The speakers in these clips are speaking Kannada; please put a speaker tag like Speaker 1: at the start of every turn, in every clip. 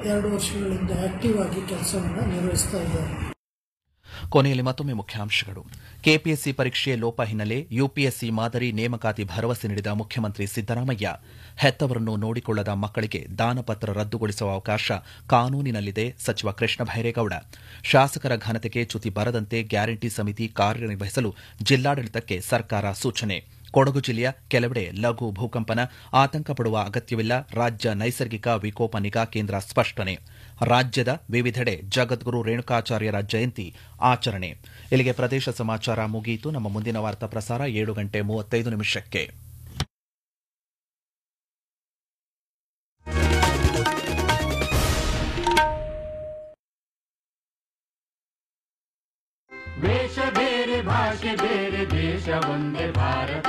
Speaker 1: ಎರಡು ವರ್ಷಗಳಿಂದ ಆಕ್ಟಿವ್ ಆಗಿ ಕೆಲಸವನ್ನು ನಿರ್ವಹಿಸ್ತಾ ಇದ್ದಾರೆ
Speaker 2: ಕೊನೆಯಲ್ಲಿ ಮತ್ತೊಮ್ಮೆ ಮುಖ್ಯಾಂಶಗಳು ಕೆಪಿಎಸ್ಸಿ ಪರೀಕ್ಷೆಯ ಲೋಪ ಹಿನ್ನೆಲೆ ಯುಪಿಎಸ್ಸಿ ಮಾದರಿ ನೇಮಕಾತಿ ಭರವಸೆ ನೀಡಿದ ಮುಖ್ಯಮಂತ್ರಿ ಸಿದ್ದರಾಮಯ್ಯ ಹೆತ್ತವರನ್ನು ನೋಡಿಕೊಳ್ಳದ ಮಕ್ಕಳಿಗೆ ದಾನಪತ್ರ ರದ್ದುಗೊಳಿಸುವ ಅವಕಾಶ ಕಾನೂನಿನಲ್ಲಿದೆ ಸಚಿವ ಕೃಷ್ಣ ಬೈರೇಗೌಡ ಶಾಸಕರ ಘನತೆಗೆ ಚ್ಯುತಿ ಬರದಂತೆ ಗ್ಯಾರಂಟಿ ಸಮಿತಿ ಕಾರ್ಯನಿರ್ವಹಿಸಲು ಜಿಲ್ಲಾಡಳಿತಕ್ಕೆ ಸರ್ಕಾರ ಸೂಚನೆ ಕೊಡಗು ಜಿಲ್ಲೆಯ ಕೆಲವೆಡೆ ಲಘು ಭೂಕಂಪನ ಆತಂಕ ಪಡುವ ಅಗತ್ಯವಿಲ್ಲ ರಾಜ್ಯ ನೈಸರ್ಗಿಕ ವಿಕೋಪ ನಿಗಾ ಕೇಂದ್ರ ಸ್ಪಷ್ಟನೆ ರಾಜ್ಯದ ವಿವಿಧೆಡೆ ಜಗದ್ಗುರು ರೇಣುಕಾಚಾರ್ಯರ ಜಯಂತಿ ಆಚರಣೆ ಇಲ್ಲಿಗೆ ಪ್ರದೇಶ ಸಮಾಚಾರ ಮುಗಿಯಿತು ನಮ್ಮ ಮುಂದಿನ ವಾರ್ತಾ ಪ್ರಸಾರ ಏಳು ಗಂಟೆ ಮೂವತ್ತೈದು ನಿಮಿಷಕ್ಕೆ
Speaker 3: ವೇಷ ಬೇರೆ ಭಾಷೆ ಬೇರೆ ದೇಶ ಒಂದೇ ಭಾರತ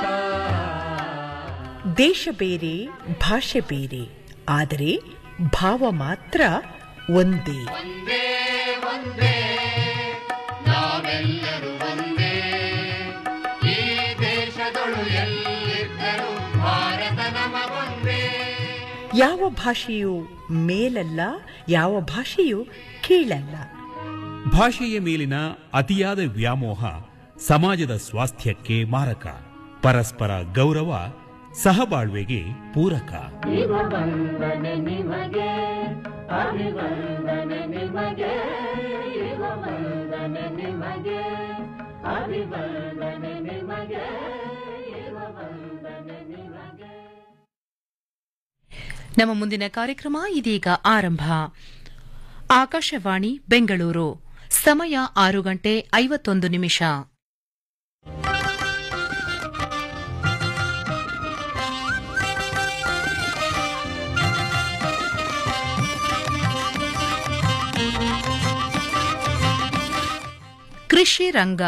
Speaker 4: ದೇಶ ಬೇರೆ ಭಾಷೆ ಬೇರೆ ಆದರೆ ಭಾವ ಮಾತ್ರ ಒಂದೇ
Speaker 3: ಒಂದೇ ಒಂದೇ ನಾವೆಲ್ಲರೂ ಒಂದೇ ಈ ದೇಶದೊಳು ಎಲ್ಲಿದ್ದರೂ ಭಾರತ ನಮ ಒಂದೇ
Speaker 4: ಯಾವ ಭಾಷೆಯು ಮೇಲಲ್ಲ ಯಾವ ಭಾಷೆಯು ಕೀಳಲ್ಲ
Speaker 5: ಭಾಷೆಯ ಮೇಲಿನ ಅತಿಯಾದ ವ್ಯಾಮೋಹ ಸಮಾಜದ ಸ್ವಾಸ್ಥ್ಯಕ್ಕೆ ಮಾರಕ ಪರಸ್ಪರ ಗೌರವ ಸಹಬಾಳ್ವೆಗೆ ಪೂರಕ
Speaker 3: ವಂದನೆ ನಿಮಗೆ ಅಭಿವಂದನೆ ನಿಮಗೆ ವಂದನೆ ನಿಮಗೆ ಅಭಿವಂದನೆ ನಿಮಗೆ ವಂದನೆ ನಿಮಗೆ
Speaker 6: ನಮ್ಮ ಮುಂದಿನ ಕಾರ್ಯಕ್ರಮ ಇದೀಗ ಆರಂಭ ಆಕಾಶವಾಣಿ ಬೆಂಗಳೂರು ಸಮಯ ಆರು ಗಂಟೆ ಐವತ್ತೊಂದು ನಿಮಿಷ ಕೃಷಿ ರಂಗ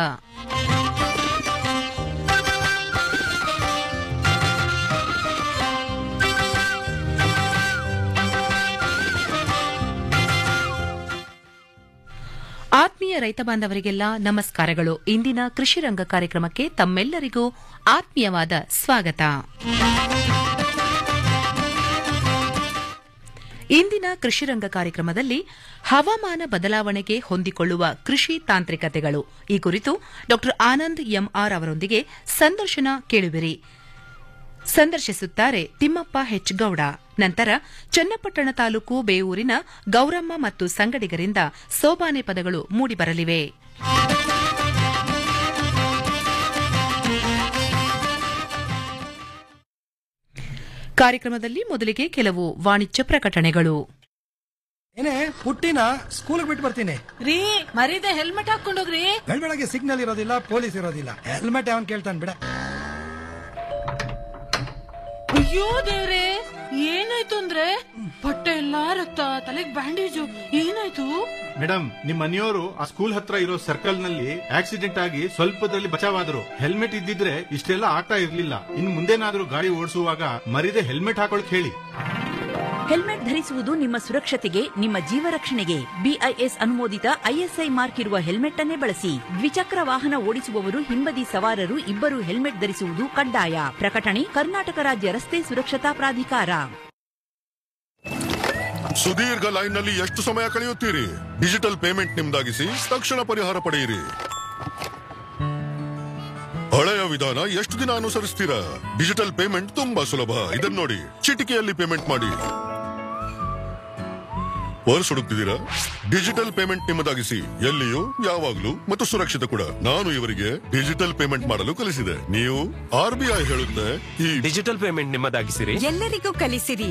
Speaker 6: ಆತ್ಮೀಯ ರೈತ ಬಾಂಧವರಿಗೆಲ್ಲ ನಮಸ್ಕಾರಗಳು ಇಂದಿನ ಕೃಷಿ ರಂಗ ಕಾರ್ಯಕ್ರಮಕ್ಕೆ ತಮ್ಮೆಲ್ಲರಿಗೂ ಆತ್ಮೀಯವಾದ ಸ್ವಾಗತ ಇಂದಿನ ಕೃಷಿ ರಂಗ ಕಾರ್ಯಕ್ರಮದಲ್ಲಿ ಹವಾಮಾನ ಬದಲಾವಣೆಗೆ ಹೊಂದಿಕೊಳ್ಳುವ ಕೃಷಿ ತಾಂತ್ರಿಕತೆಗಳು ಈ ಕುರಿತು ಡಾ ಆನಂದ್ ಎಂಆರ್ ಅವರೊಂದಿಗೆ ಸಂದರ್ಶನ ಕೇಳುವಿರಿ ಸಂದರ್ಶಿಸುತ್ತಾರೆ ತಿಮ್ಮಪ್ಪ ಹೆಚ್ ಗೌಡ ನಂತರ ಚನ್ನಪಟ್ಟಣ ತಾಲೂಕು ಬೇವೂರಿನ ಗೌರಮ್ಮ ಮತ್ತು ಸಂಗಡಿಗರಿಂದ ಸೋಬಾನೆ ಪದಗಳು ಮೂಡಿಬರಲಿವೆ ಕಾರ್ಯಕ್ರಮದಲ್ಲಿ ಮೊದಲಿಗೆ ಕೆಲವು ವಾಣಿಜ್ಯ ಪ್ರಕಟಣೆಗಳು
Speaker 7: ಏನೇ ಪುಟ್ಟಿನ ಸ್ಕೂಲ್ ಬಿಟ್ಟು ಬರ್ತೀನಿ
Speaker 8: ರೀ ಮರೀದೆ ಹೆಲ್ಮೆಟ್ ಹಾಕೊಂಡೋಗ್ರಿ
Speaker 7: ಬೆಳಗ್ಗೆ ಸಿಗ್ನಲ್ ಇರೋದಿಲ್ಲ ಪೊಲೀಸ್ ಇರೋದಿಲ್ಲ ಹೆಲ್ಮೆಟ್ ಅವನ್ ಕೇಳ್ತಾನೆ ಬಿಡ
Speaker 8: ಅಯ್ಯೋ ದೇವ್ರೆ ಏನಾಯ್ತು ಅಂದ್ರೆ ಬಟ್ಟೆ ಎಲ್ಲಾ ರಕ್ತ ತಲೆಗ್ ಬ್ಯಾಂಡೇಜು ಏನಾಯ್ತು
Speaker 9: ಮೇಡಮ್ ನಿಮ್ ಮನೆಯವರು ಆ ಸ್ಕೂಲ್ ಹತ್ರ ಇರೋ ಸರ್ಕಲ್ ನಲ್ಲಿ ಆಕ್ಸಿಡೆಂಟ್ ಆಗಿ ಸ್ವಲ್ಪದಲ್ಲಿ ಬಚಾವಾದ್ರು ಹೆಲ್ಮೆಟ್ ಇದ್ದಿದ್ರೆ ಇಷ್ಟೆಲ್ಲ ಆಗ್ತಾ ಇರ್ಲಿಲ್ಲ ಇನ್ ಮುಂದೇನಾದ್ರೂ ಗಾಡಿ ಓಡಿಸುವಾಗ ಮರಿದೆ ಹೆಲ್ಮೆಟ್ ಹಾಕೊಳಕ್ ಹೇಳಿ
Speaker 10: ಹೆಲ್ಮೆಟ್ ಧರಿಸುವುದು ನಿಮ್ಮ ಸುರಕ್ಷತೆಗೆ ನಿಮ್ಮ ಜೀವ ರಕ್ಷಣೆಗೆ ಬಿಐಎಸ್ ಅನುಮೋದಿತ ಐಎಸ್ಐ ಮಾರ್ಕ್ ಇರುವ ಹೆಲ್ಮೆಟ್ ಅನ್ನೇ ಬಳಸಿ ದ್ವಿಚಕ್ರ ವಾಹನ ಓಡಿಸುವವರು ಹಿಂಬದಿ ಸವಾರರು ಇಬ್ಬರು ಹೆಲ್ಮೆಟ್ ಧರಿಸುವುದು ಕಡ್ಡಾಯ ಪ್ರಕಟಣೆ ಕರ್ನಾಟಕ ರಾಜ್ಯ ರಸ್ತೆ ಸುರಕ್ಷತಾ ಪ್ರಾಧಿಕಾರ
Speaker 11: ಸುದೀರ್ಘ ಲೈನ್ನಲ್ಲಿ ಎಷ್ಟು ಸಮಯ ಕಳೆಯುತ್ತೀರಿ ಡಿಜಿಟಲ್ ಪೇಮೆಂಟ್ ನಿಮ್ದಾಗಿಸಿ ತಕ್ಷಣ ಪರಿಹಾರ ಪಡೆಯಿರಿ ಹಳೆಯ ವಿಧಾನ ಎಷ್ಟು ದಿನ ಅನುಸರಿಸ್ತೀರಾ ಡಿಜಿಟಲ್ ಪೇಮೆಂಟ್ ತುಂಬಾ ಸುಲಭ ಇದನ್ನ ನೋಡಿ ಚಿಟಿಕೆಯಲ್ಲಿ ಪೇಮೆಂಟ್ ಮಾಡಿ ಪರ್ಸ್ ಹುಡುಕ್ತಿದ್ದೀರಾ ಡಿಜಿಟಲ್ ಪೇಮೆಂಟ್ ನಿಮ್ಮದಾಗಿಸಿ ಎಲ್ಲಿಯೂ ಯಾವಾಗ್ಲೂ ಮತ್ತು ಸುರಕ್ಷಿತ ಕೂಡ ನಾನು ಇವರಿಗೆ ಡಿಜಿಟಲ್ ಪೇಮೆಂಟ್ ಮಾಡಲು ಕಲಿಸಿದೆ ನೀವು ಆರ್ ಬಿ ಐ ಹೇಳುತ್ತೆ ಈ
Speaker 12: ಡಿಜಿಟಲ್ ಪೇಮೆಂಟ್ ನಿಮ್ಮದಾಗಿಸಿರಿ
Speaker 10: ಎಲ್ಲರಿಗೂ ಕಲಿಸಿರಿ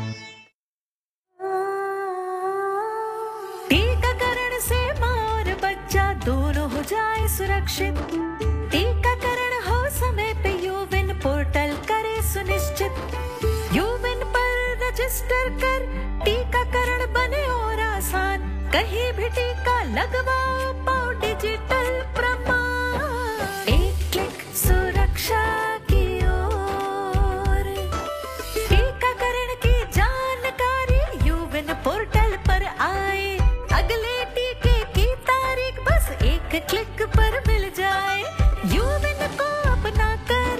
Speaker 13: टीकाकरण से माँ और बच्चा दोनों हो जाए सुरक्षित टीकाकरण हो समय पे यूविन पोर्टल करे सुनिश्चित यूविन पर रजिस्टर कर टीकाकरण बने और आसान कहीं भी टीका लगवाओ पाओ डिजिटल प्रमाण एक क्लिक सुरक्षा की ओर टीकाकरण की जानकारी यूविन पोर्टल पर आए अगले टीके की तारीख बस एक क्लिक पर मिल जाए यूविन को अपना कर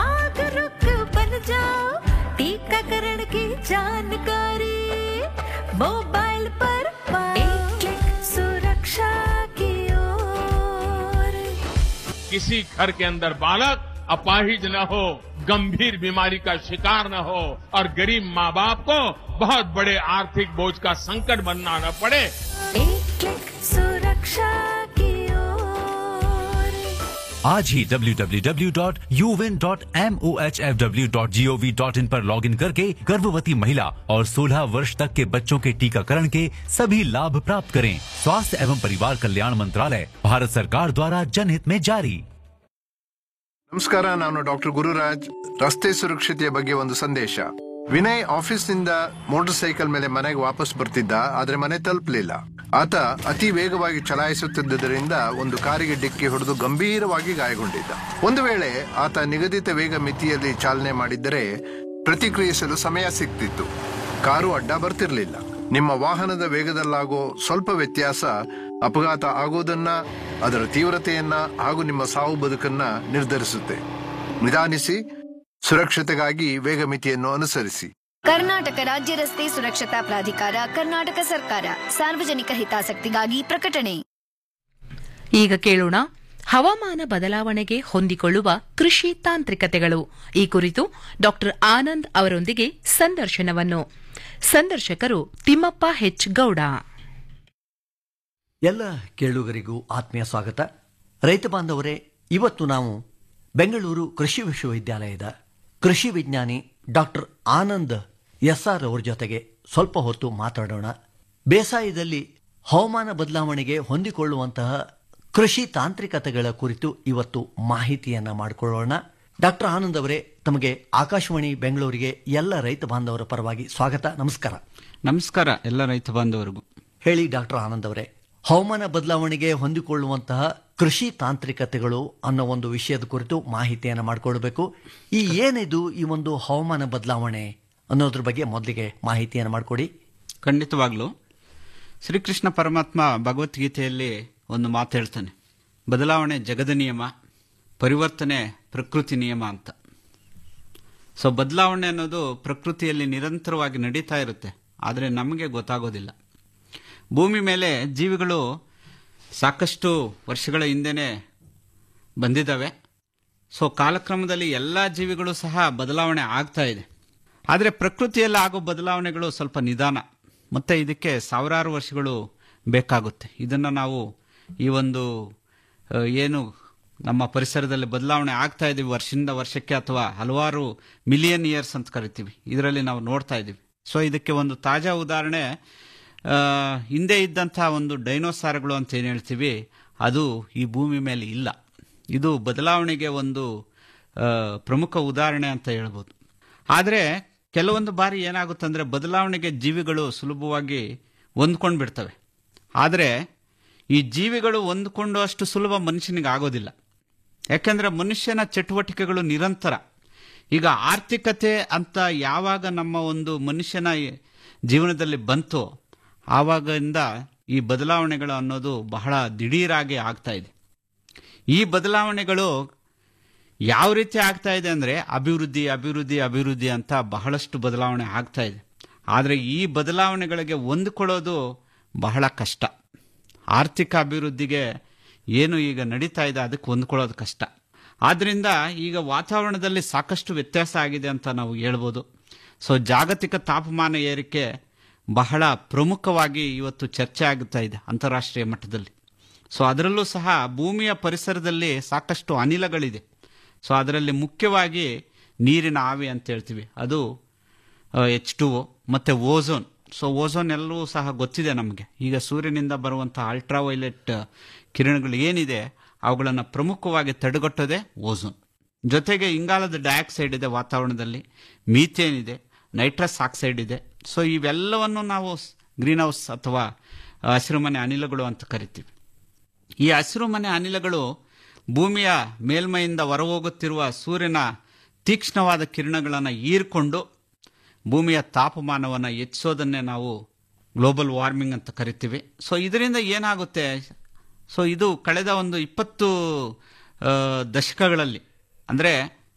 Speaker 13: जागरूक बन जाओ टीकाकरण की जानकारी मोबाइल पर एक क्लिक सुरक्षा की ओर
Speaker 12: किसी घर के अंदर बालक अपाहिज न हो गंभीर बीमारी का शिकार न हो और गरीब माँ बाप को बहुत बड़े आर्थिक बोझ का संकट बनना न पड़े
Speaker 13: एक क्लिक सुरक्षा की ओर
Speaker 14: आज ही www.uvin.mohfw.gov.in पर लॉगिन करके गर्भवती महिला और 16 वर्ष तक के बच्चों के टीकाकरण के सभी लाभ प्राप्त करें स्वास्थ्य एवं परिवार कल्याण मंत्रालय भारत सरकार द्वारा जनहित में जारी
Speaker 15: ನಮಸ್ಕಾರ ನಾನು ಡಾಕ್ಟರ್ ಗುರುರಾಜ್ ರಸ್ತೆ ಸುರಕ್ಷತೆಯ ಬಗ್ಗೆ ಒಂದು ಸಂದೇಶ ವಿನಯ್ ಆಫೀಸ್ನಿಂದ ಮೋಟಾರ್ ಸೈಕಲ್ ಮೇಲೆ ಮನೆಗೆ ವಾಪಸ್ ಬರ್ತಿದ್ದ ಆದ್ರೆ ಮನೆ ತಲುಪಲಿಲ್ಲ ಆತ ಅತಿ ವೇಗವಾಗಿ ಚಲಾಯಿಸುತ್ತಿದ್ದರಿಂದ ಒಂದು ಕಾರಿಗೆ ಡಿಕ್ಕಿ ಹೊಡೆದು ಗಂಭೀರವಾಗಿ ಗಾಯಗೊಂಡಿದ್ದ ಒಂದು ವೇಳೆ ಆತ ನಿಗದಿತ ವೇಗ ಮಿತಿಯಲ್ಲಿ ಚಾಲನೆ ಮಾಡಿದ್ದರೆ ಪ್ರತಿಕ್ರಿಯಿಸಲು ಸಮಯ ಸಿಗ್ತಿತ್ತು ಕಾರು ಅಡ್ಡ ಬರ್ತಿರ್ಲಿಲ್ಲ ನಿಮ್ಮ ವಾಹನದ ವೇಗದಲ್ಲಾಗೋ ಸ್ವಲ್ಪ ವ್ಯತ್ಯಾಸ ಅಪಘಾತ ಆಗೋದನ್ನ ಅದರ ತೀವ್ರತೆಯನ್ನ ಹಾಗೂ ನಿಮ್ಮ ಸಾವು ಬದುಕನ್ನ ನಿರ್ಧರಿಸುತ್ತೆ ನಿಧಾನಿಸಿ ಸುರಕ್ಷತೆಗಾಗಿ ವೇಗ ಮಿತಿಯನ್ನು ಅನುಸರಿಸಿ
Speaker 16: ಕರ್ನಾಟಕ ರಾಜ್ಯ ರಸ್ತೆ ಸುರಕ್ಷತಾ ಪ್ರಾಧಿಕಾರ ಕರ್ನಾಟಕ ಸರ್ಕಾರ ಸಾರ್ವಜನಿಕ ಹಿತಾಸಕ್ತಿಗಾಗಿ ಪ್ರಕಟಣೆ
Speaker 6: ಈಗ ಕೇಳೋಣ ಹವಾಮಾನ ಬದಲಾವಣೆಗೆ ಹೊಂದಿಕೊಳ್ಳುವ ಕೃಷಿ ತಾಂತ್ರಿಕತೆಗಳು ಈ ಕುರಿತು ಡಾಕ್ಟರ್ ಆನಂದ್ ಅವರೊಂದಿಗೆ ಸಂದರ್ಶನವನ್ನು ಸಂದರ್ಶಕರು ತಿಮ್ಮಪ್ಪ ಹೆಚ್ ಗೌಡ
Speaker 17: ಎಲ್ಲ ಕೇಳುಗರಿಗೂ ಆತ್ಮೀಯ ಸ್ವಾಗತ ರೈತ ಬಾಂಧವರೇ ಇವತ್ತು ನಾವು ಬೆಂಗಳೂರು ಕೃಷಿ ವಿಶ್ವವಿದ್ಯಾಲಯದ ಕೃಷಿ ವಿಜ್ಞಾನಿ ಡಾಕ್ಟರ್ ಆನಂದ್ ಎಸ್ ಆರ್ ಅವರ ಜೊತೆಗೆ ಸ್ವಲ್ಪ ಹೊತ್ತು ಮಾತಾಡೋಣ ಬೇಸಾಯದಲ್ಲಿ ಹವಾಮಾನ ಬದಲಾವಣೆಗೆ ಹೊಂದಿಕೊಳ್ಳುವಂತಹ ಕೃಷಿ ತಾಂತ್ರಿಕತೆಗಳ ಕುರಿತು ಇವತ್ತು ಮಾಹಿತಿಯನ್ನ ಮಾಡಿಕೊಳ್ಳೋಣ ಡಾಕ್ಟರ್ ಆನಂದ್ ಅವರೇ ತಮಗೆ ಆಕಾಶವಾಣಿ ಬೆಂಗಳೂರಿಗೆ ಎಲ್ಲ ರೈತ ಬಾಂಧವರ ಪರವಾಗಿ ಸ್ವಾಗತ ನಮಸ್ಕಾರ
Speaker 18: ನಮಸ್ಕಾರ ಎಲ್ಲ ರೈತ ಬಾಂಧವರಿಗೂ
Speaker 17: ಹೇಳಿ ಡಾಕ್ಟರ್ ಆನಂದ್ ಅವರೇ ಹವಾಮಾನ ಬದಲಾವಣೆಗೆ ಹೊಂದಿಕೊಳ್ಳುವಂತಹ ಕೃಷಿ ತಾಂತ್ರಿಕತೆಗಳು ಅನ್ನೋ ಒಂದು ವಿಷಯದ ಕುರಿತು ಮಾಹಿತಿಯನ್ನು ಮಾಡಿಕೊಳ್ಬೇಕು ಈ ಏನಿದು ಈ ಒಂದು ಹವಾಮಾನ ಬದಲಾವಣೆ ಅನ್ನೋದ್ರ ಬಗ್ಗೆ ಮೊದಲಿಗೆ ಮಾಹಿತಿಯನ್ನು ಮಾಡಿಕೊಡಿ
Speaker 18: ಖಂಡಿತವಾಗ್ಲೂ ಶ್ರೀಕೃಷ್ಣ ಪರಮಾತ್ಮ ಭಗವದ್ಗೀತೆಯಲ್ಲಿ ಒಂದು ಮಾತು ಹೇಳ್ತಾನೆ ಬದಲಾವಣೆ ಜಗದ ನಿಯಮ ಪರಿವರ್ತನೆ ಪ್ರಕೃತಿ ನಿಯಮ ಅಂತ ಸೊ ಬದಲಾವಣೆ ಅನ್ನೋದು ಪ್ರಕೃತಿಯಲ್ಲಿ ನಿರಂತರವಾಗಿ ನಡೀತಾ ಇರುತ್ತೆ ಆದರೆ ನಮಗೆ ಗೊತ್ತಾಗೋದಿಲ್ಲ ಭೂಮಿ ಮೇಲೆ ಜೀವಿಗಳು ಸಾಕಷ್ಟು ವರ್ಷಗಳ ಹಿಂದೆನೇ ಬಂದಿದ್ದಾವೆ ಸೊ ಕಾಲಕ್ರಮದಲ್ಲಿ ಎಲ್ಲ ಜೀವಿಗಳು ಸಹ ಬದಲಾವಣೆ ಆಗ್ತಾ ಇದೆ ಆದರೆ ಪ್ರಕೃತಿಯಲ್ಲಿ ಆಗೋ ಬದಲಾವಣೆಗಳು ಸ್ವಲ್ಪ ನಿಧಾನ ಮತ್ತು ಇದಕ್ಕೆ ಸಾವಿರಾರು ವರ್ಷಗಳು ಬೇಕಾಗುತ್ತೆ ಇದನ್ನು ನಾವು ಈ ಒಂದು ಆ, ಏನು ನಮ್ಮ ಪರಿಸರದಲ್ಲಿ ಬದಲಾವಣೆ ಆಗ್ತಾ ಇದ್ದೀವಿ ವರ್ಷದಿಂದ ವರ್ಷಕ್ಕೆ ಅಥವಾ ಹಲವಾರು ಮಿಲಿಯನ್ ಇಯರ್ಸ್ ಅಂತ ಕರಿತೀವಿ ಇದರಲ್ಲಿ ನಾವು ನೋಡ್ತಾ ಇದ್ದೀವಿ ಸೊ ಇದಕ್ಕೆ ಒಂದು ತಾಜಾ ಉದಾಹರಣೆ ಆ, ಹಿಂದೆ ಇದ್ದಂಥ ಒಂದು ಡೈನೋಸಾರ್ಗಳು ಅಂತ ಏನು ಹೇಳ್ತೀವಿ ಅದು ಈ ಭೂಮಿ ಮೇಲೆ ಇಲ್ಲ ಇದು ಬದಲಾವಣೆಗೆ ಒಂದು ಆ, ಪ್ರಮುಖ ಉದಾಹರಣೆ ಅಂತ ಹೇಳ್ಬೋದು ಆದರೆ ಕೆಲವೊಂದು ಬಾರಿ ಏನಾಗುತ್ತಂದ್ರೆ ಬದಲಾವಣೆಗೆ ಜೀವಿಗಳು ಸುಲಭವಾಗಿ ಹೊಂದ್ಕೊಂಡು ಬಿಡ್ತವೆ ಆದರೆ ಈ ಜೀವಿಗಳು ಹೊಂದ್ಕೊಂಡು ಅಷ್ಟು ಸುಲಭ ಮನುಷ್ಯನಿಗೆ ಆಗೋದಿಲ್ಲ ಯಾಕೆಂದ್ರೆ ಮನುಷ್ಯನ ಚಟುವಟಿಕೆಗಳು ನಿರಂತರ ಈಗ ಆರ್ಥಿಕತೆ ಅಂತ ಯಾವಾಗ ನಮ್ಮ ಒಂದು ಮನುಷ್ಯನ ಜೀವನದಲ್ಲಿ ಬಂತೋ ಆವಾಗಿಂದ ಈ ಬದಲಾವಣೆಗಳು ಅನ್ನೋದು ಬಹಳ ದಿಢೀರಾಗಿ ಆಗ್ತಾ ಇದೆ ಈ ಬದಲಾವಣೆಗಳು ಯಾವ ರೀತಿ ಆಗ್ತಾ ಇದೆ ಅಂದರೆ ಅಭಿವೃದ್ಧಿ ಅಭಿವೃದ್ಧಿ ಅಭಿವೃದ್ಧಿ ಅಂತ ಬಹಳಷ್ಟು ಬದಲಾವಣೆ ಆಗ್ತಾ ಇದೆ ಆದರೆ ಈ ಬದಲಾವಣೆಗಳಿಗೆ ಹೊಂದಿಕೊಳ್ಳೋದು ಬಹಳ ಕಷ್ಟ ಆರ್ಥಿಕ ಅಭಿವೃದ್ಧಿಗೆ ಏನು ಈಗ ನಡೀತಾ ಇದೆ ಅದಕ್ಕೆ ಹೊಂದ್ಕೊಳ್ಳೋದು ಕಷ್ಟ ಆದ್ದರಿಂದ ಈಗ ವಾತಾವರಣದಲ್ಲಿ ಸಾಕಷ್ಟು ವ್ಯತ್ಯಾಸ ಆಗಿದೆ ಅಂತ ನಾವು ಹೇಳ್ಬೋದು ಸೊ ಜಾಗತಿಕ ತಾಪಮಾನ ಏರಿಕೆ ಬಹಳ ಪ್ರಮುಖವಾಗಿ ಇವತ್ತು ಚರ್ಚೆ ಆಗುತ್ತಾ ಇದೆ ಅಂತಾರಾಷ್ಟ್ರೀಯ ಮಟ್ಟದಲ್ಲಿ ಸೊ ಅದರಲ್ಲೂ ಸಹ ಭೂಮಿಯ ಪರಿಸರದಲ್ಲಿ ಸಾಕಷ್ಟು ಅನಿಲಗಳಿದೆ ಸೊ ಅದರಲ್ಲಿ ಮುಖ್ಯವಾಗಿ ನೀರಿನ ಆವಿ ಅಂತ ಹೇಳ್ತೀವಿ ಅದು ಎಚ್ ಟು ಒ ಮತ್ತು ಓಝೋನ್ ಸೊ ಓಝೋನ್ ಎಲ್ಲವೂ ಸಹ ಗೊತ್ತಿದೆ ನಮಗೆ ಈಗ ಸೂರ್ಯನಿಂದ ಬರುವಂಥ ಅಲ್ಟ್ರಾವೈಲೆಟ್ ಕಿರಣಗಳು ಏನಿದೆ ಅವುಗಳನ್ನು ಪ್ರಮುಖವಾಗಿ ತಡೆಗಟ್ಟೋದೇ ಓಝೋನ್ ಜೊತೆಗೆ ಇಂಗಾಲದ ಡೈಆಕ್ಸೈಡ್ ಇದೆ ವಾತಾವರಣದಲ್ಲಿ ಮೀಥೇನ್ ಇದೆ ನೈಟ್ರಸ್ ಆಕ್ಸೈಡ್ ಇದೆ ಸೊ ಇವೆಲ್ಲವನ್ನು ನಾವು ಗ್ರೀನ್ ಹೌಸ್ ಅಥವಾ ಹಸಿರುಮನೆ ಅನಿಲಗಳು ಅಂತ ಕರಿತೀವಿ ಈ ಹಸಿರುಮನೆ ಅನಿಲಗಳು ಭೂಮಿಯ ಮೇಲ್ಮೈಯಿಂದ ಹೊರಹೋಗುತ್ತಿರುವ ಸೂರ್ಯನ ತೀಕ್ಷ್ಣವಾದ ಕಿರಣಗಳನ್ನು ಹೀರ್ಕೊಂಡು ಭೂಮಿಯ ತಾಪಮಾನವನ್ನು ಹೆಚ್ಚಿಸೋದನ್ನೇ ನಾವು ಗ್ಲೋಬಲ್ ವಾರ್ಮಿಂಗ್ ಅಂತ ಕರಿತೀವಿ ಸೊ ಇದರಿಂದ ಏನಾಗುತ್ತೆ ಸೊ ಇದು ಕಳೆದ ಒಂದು ಇಪ್ಪತ್ತು ಆ, ದಶಕಗಳಲ್ಲಿ ಅಂದರೆ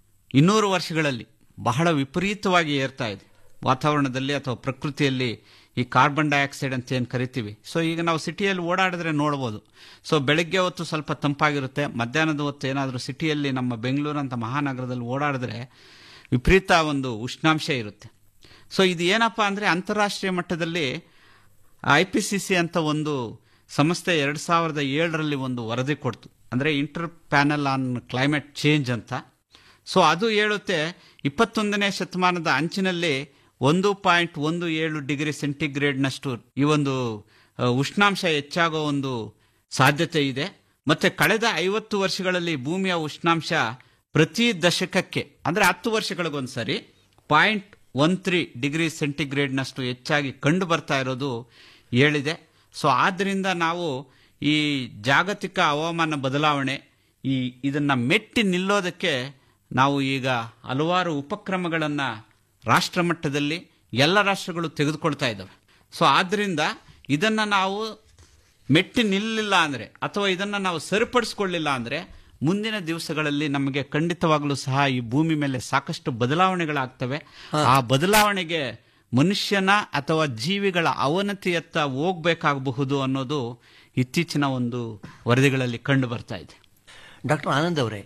Speaker 18: ಇನ್ನೂರು ವರ್ಷಗಳಲ್ಲಿ ಬಹಳ ವಿಪರೀತವಾಗಿ ಏರ್ತಾ ಇದೆ ವಾತಾವರಣದಲ್ಲಿ ಅಥವಾ ಪ್ರಕೃತಿಯಲ್ಲಿ ಈ ಕಾರ್ಬನ್ ಡೈಆಕ್ಸೈಡ್ ಅಂತ ಏನು ಕರಿತೀವಿ ಸೊ ಈಗ ನಾವು ಸಿಟಿಯಲ್ಲಿ ಓಡಾಡಿದ್ರೆ ನೋಡ್ಬೋದು ಸೊ ಬೆಳಗ್ಗೆ ಹೊತ್ತು ಸ್ವಲ್ಪ ತಂಪಾಗಿರುತ್ತೆ ಮಧ್ಯಾಹ್ನದ ಹೊತ್ತು ಏನಾದರೂ ಸಿಟಿಯಲ್ಲಿ ನಮ್ಮ ಬೆಂಗಳೂರಂಥ ಮಹಾನಗರದಲ್ಲಿ ಓಡಾಡಿದ್ರೆ ವಿಪರೀತ ಒಂದು ಉಷ್ಣಾಂಶ ಇರುತ್ತೆ ಸೊ ಇದು ಏನಪ್ಪ ಅಂದರೆ ಅಂತಾರಾಷ್ಟ್ರೀಯ ಮಟ್ಟದಲ್ಲಿ ಐ ಪಿ ಸಿ ಸಿ ಅಂತ ಒಂದು ಸಂಸ್ಥೆ ಎರಡು ಸಾವಿರದ ಏಳರಲ್ಲಿ ಒಂದು ವರದಿ ಕೊಡ್ತು ಅಂದರೆ inter panel on climate change ಅಂತ ಸೊ ಅದು ಹೇಳುತ್ತೆ ಇಪ್ಪತ್ತೊಂದನೇ ಶತಮಾನದ ಅಂಚಿನಲ್ಲಿ ಒಂದು ಪಾಯಿಂಟ್ ಒಂದು ಏಳು ಡಿಗ್ರಿ ಸೆಂಟಿಗ್ರೇಡ್ನಷ್ಟು ಈ ಒಂದು ಆ, ಉಷ್ಣಾಂಶ ಹೆಚ್ಚಾಗೋ ಒಂದು ಸಾಧ್ಯತೆ ಇದೆ ಮತ್ತೆ ಕಳೆದ ಐವತ್ತು ವರ್ಷಗಳಲ್ಲಿ ಭೂಮಿಯ ಉಷ್ಣಾಂಶ ಪ್ರತಿ ದಶಕಕ್ಕೆ ಅಂದರೆ ಹತ್ತು ವರ್ಷಗಳಿಗೊಂದ್ಸರಿ ಪಾಯಿಂಟ್ ಒನ್ ತ್ರೀ ಡಿಗ್ರಿ ಸೆಂಟಿಗ್ರೇಡ್ನಷ್ಟು ಹೆಚ್ಚಾಗಿ ಕಂಡು ಬರ್ತಾ ಇರೋದು ಹೇಳಿದೆ ಸೊ ಆದ್ದರಿಂದ ನಾವು ಈ ಜಾಗತಿಕ ಹವಾಮಾನ ಬದಲಾವಣೆ ಈ ಇದನ್ನ ಮೆಟ್ಟಿ ನಿಲ್ಲೋದಕ್ಕೆ ನಾವು ಈಗ ಹಲವಾರು ಉಪಕ್ರಮಗಳನ್ನು ರಾಷ್ಟ್ರ ಮಟ್ಟದಲ್ಲಿ ಎಲ್ಲ ರಾಷ್ಟ್ರಗಳು ತೆಗೆದುಕೊಳ್ತಾ ಇದ್ದಾವೆ ಸೊ ಆದ್ದರಿಂದ ಇದನ್ನು ನಾವು ಮೆಟ್ಟಿ ನಿಲ್ಲಿಲ್ಲ ಅಂದರೆ ಅಥವಾ ಇದನ್ನು ನಾವು ಸರಿಪಡಿಸ್ಕೊಳ್ಳಿಲ್ಲ ಅಂದರೆ ಮುಂದಿನ ದಿವಸಗಳಲ್ಲಿ ನಮಗೆ ಖಂಡಿತವಾಗಲೂ ಸಹ ಈ ಭೂಮಿ ಮೇಲೆ ಸಾಕಷ್ಟು ಬದಲಾವಣೆಗಳಾಗ್ತವೆ ಆ ಬದಲಾವಣೆಗೆ ಮನುಷ್ಯನ ಅಥವಾ ಜೀವಿಗಳ ಅವನತಿಯತ್ತ ಹೋಗ್ಬೇಕಾಗಬಹುದು ಅನ್ನೋದು ಇತ್ತೀಚಿನ ಒಂದು ವರದಿಗಳಲ್ಲಿ ಕಂಡು ಬರ್ತಾ ಇದೆ
Speaker 17: ಡಾಕ್ಟರ್ ಆನಂದ್ ಅವರೇ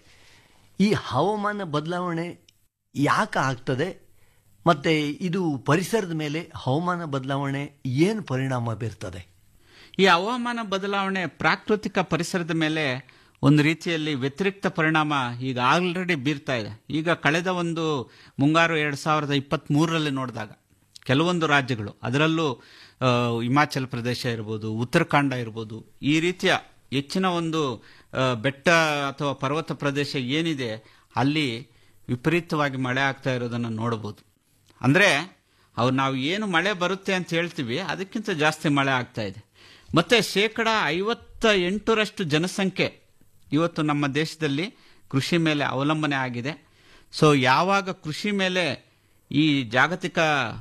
Speaker 17: ಈ ಹವಾಮಾನ ಬದಲಾವಣೆ ಯಾಕೆ ಆಗ್ತದೆ ಮತ್ತೆ ಇದು ಪರಿಸರದ ಮೇಲೆ ಹವಾಮಾನ ಬದಲಾವಣೆ ಏನು ಪರಿಣಾಮ ಬೀರ್ತದೆ
Speaker 18: ಈ ಹವಾಮಾನ ಬದಲಾವಣೆ ಪ್ರಾಕೃತಿಕ ಪರಿಸರದ ಮೇಲೆ ಒಂದು ರೀತಿಯಲ್ಲಿ ವ್ಯತಿರಿಕ್ತ ಪರಿಣಾಮ ಈಗ ಆಲ್ರೆಡಿ ಬೀರ್ತಾ ಇದೆ ಈಗ ಕಳೆದ ಒಂದು ಮುಂಗಾರು ಎರಡು ಸಾವಿರದ ಇಪ್ಪತ್ತ್ ಮೂರರಲ್ಲಿ ನೋಡಿದಾಗ ಕೆಲವೊಂದು ರಾಜ್ಯಗಳು ಅದರಲ್ಲೂ ಆ, ಹಿಮಾಚಲ ಪ್ರದೇಶ ಇರ್ಬೋದು ಉತ್ತರಾಖಂಡ ಇರ್ಬೋದು ಈ ರೀತಿಯ ಹೆಚ್ಚಿನ ಒಂದು ಆ, ಬೆಟ್ಟ ಅಥವಾ ಪರ್ವತ ಪ್ರದೇಶ ಏನಿದೆ ಅಲ್ಲಿ ವಿಪರೀತವಾಗಿ ಮಳೆ ಆಗ್ತಾ ಇರೋದನ್ನು ನೋಡಬಹುದು ಅಂದರೆ ಅವು ನಾವು ಏನು ಮಳೆ ಬರುತ್ತೆ ಅಂತ ಹೇಳ್ತೀವಿ ಅದಕ್ಕಿಂತ ಜಾಸ್ತಿ ಮಳೆ ಆಗ್ತಾ ಇದೆ ಮತ್ತೆ ಶೇಕಡ ಐವತ್ತ ಎಂಟರಷ್ಟು ಜನಸಂಖ್ಯೆ ಇವತ್ತು ನಮ್ಮ ದೇಶದಲ್ಲಿ ಕೃಷಿ ಮೇಲೆ ಅವಲಂಬನೆ ಆಗಿದೆ ಸೊ ಯಾವಾಗ ಕೃಷಿ ಮೇಲೆ ಈ ಜಾಗತಿಕ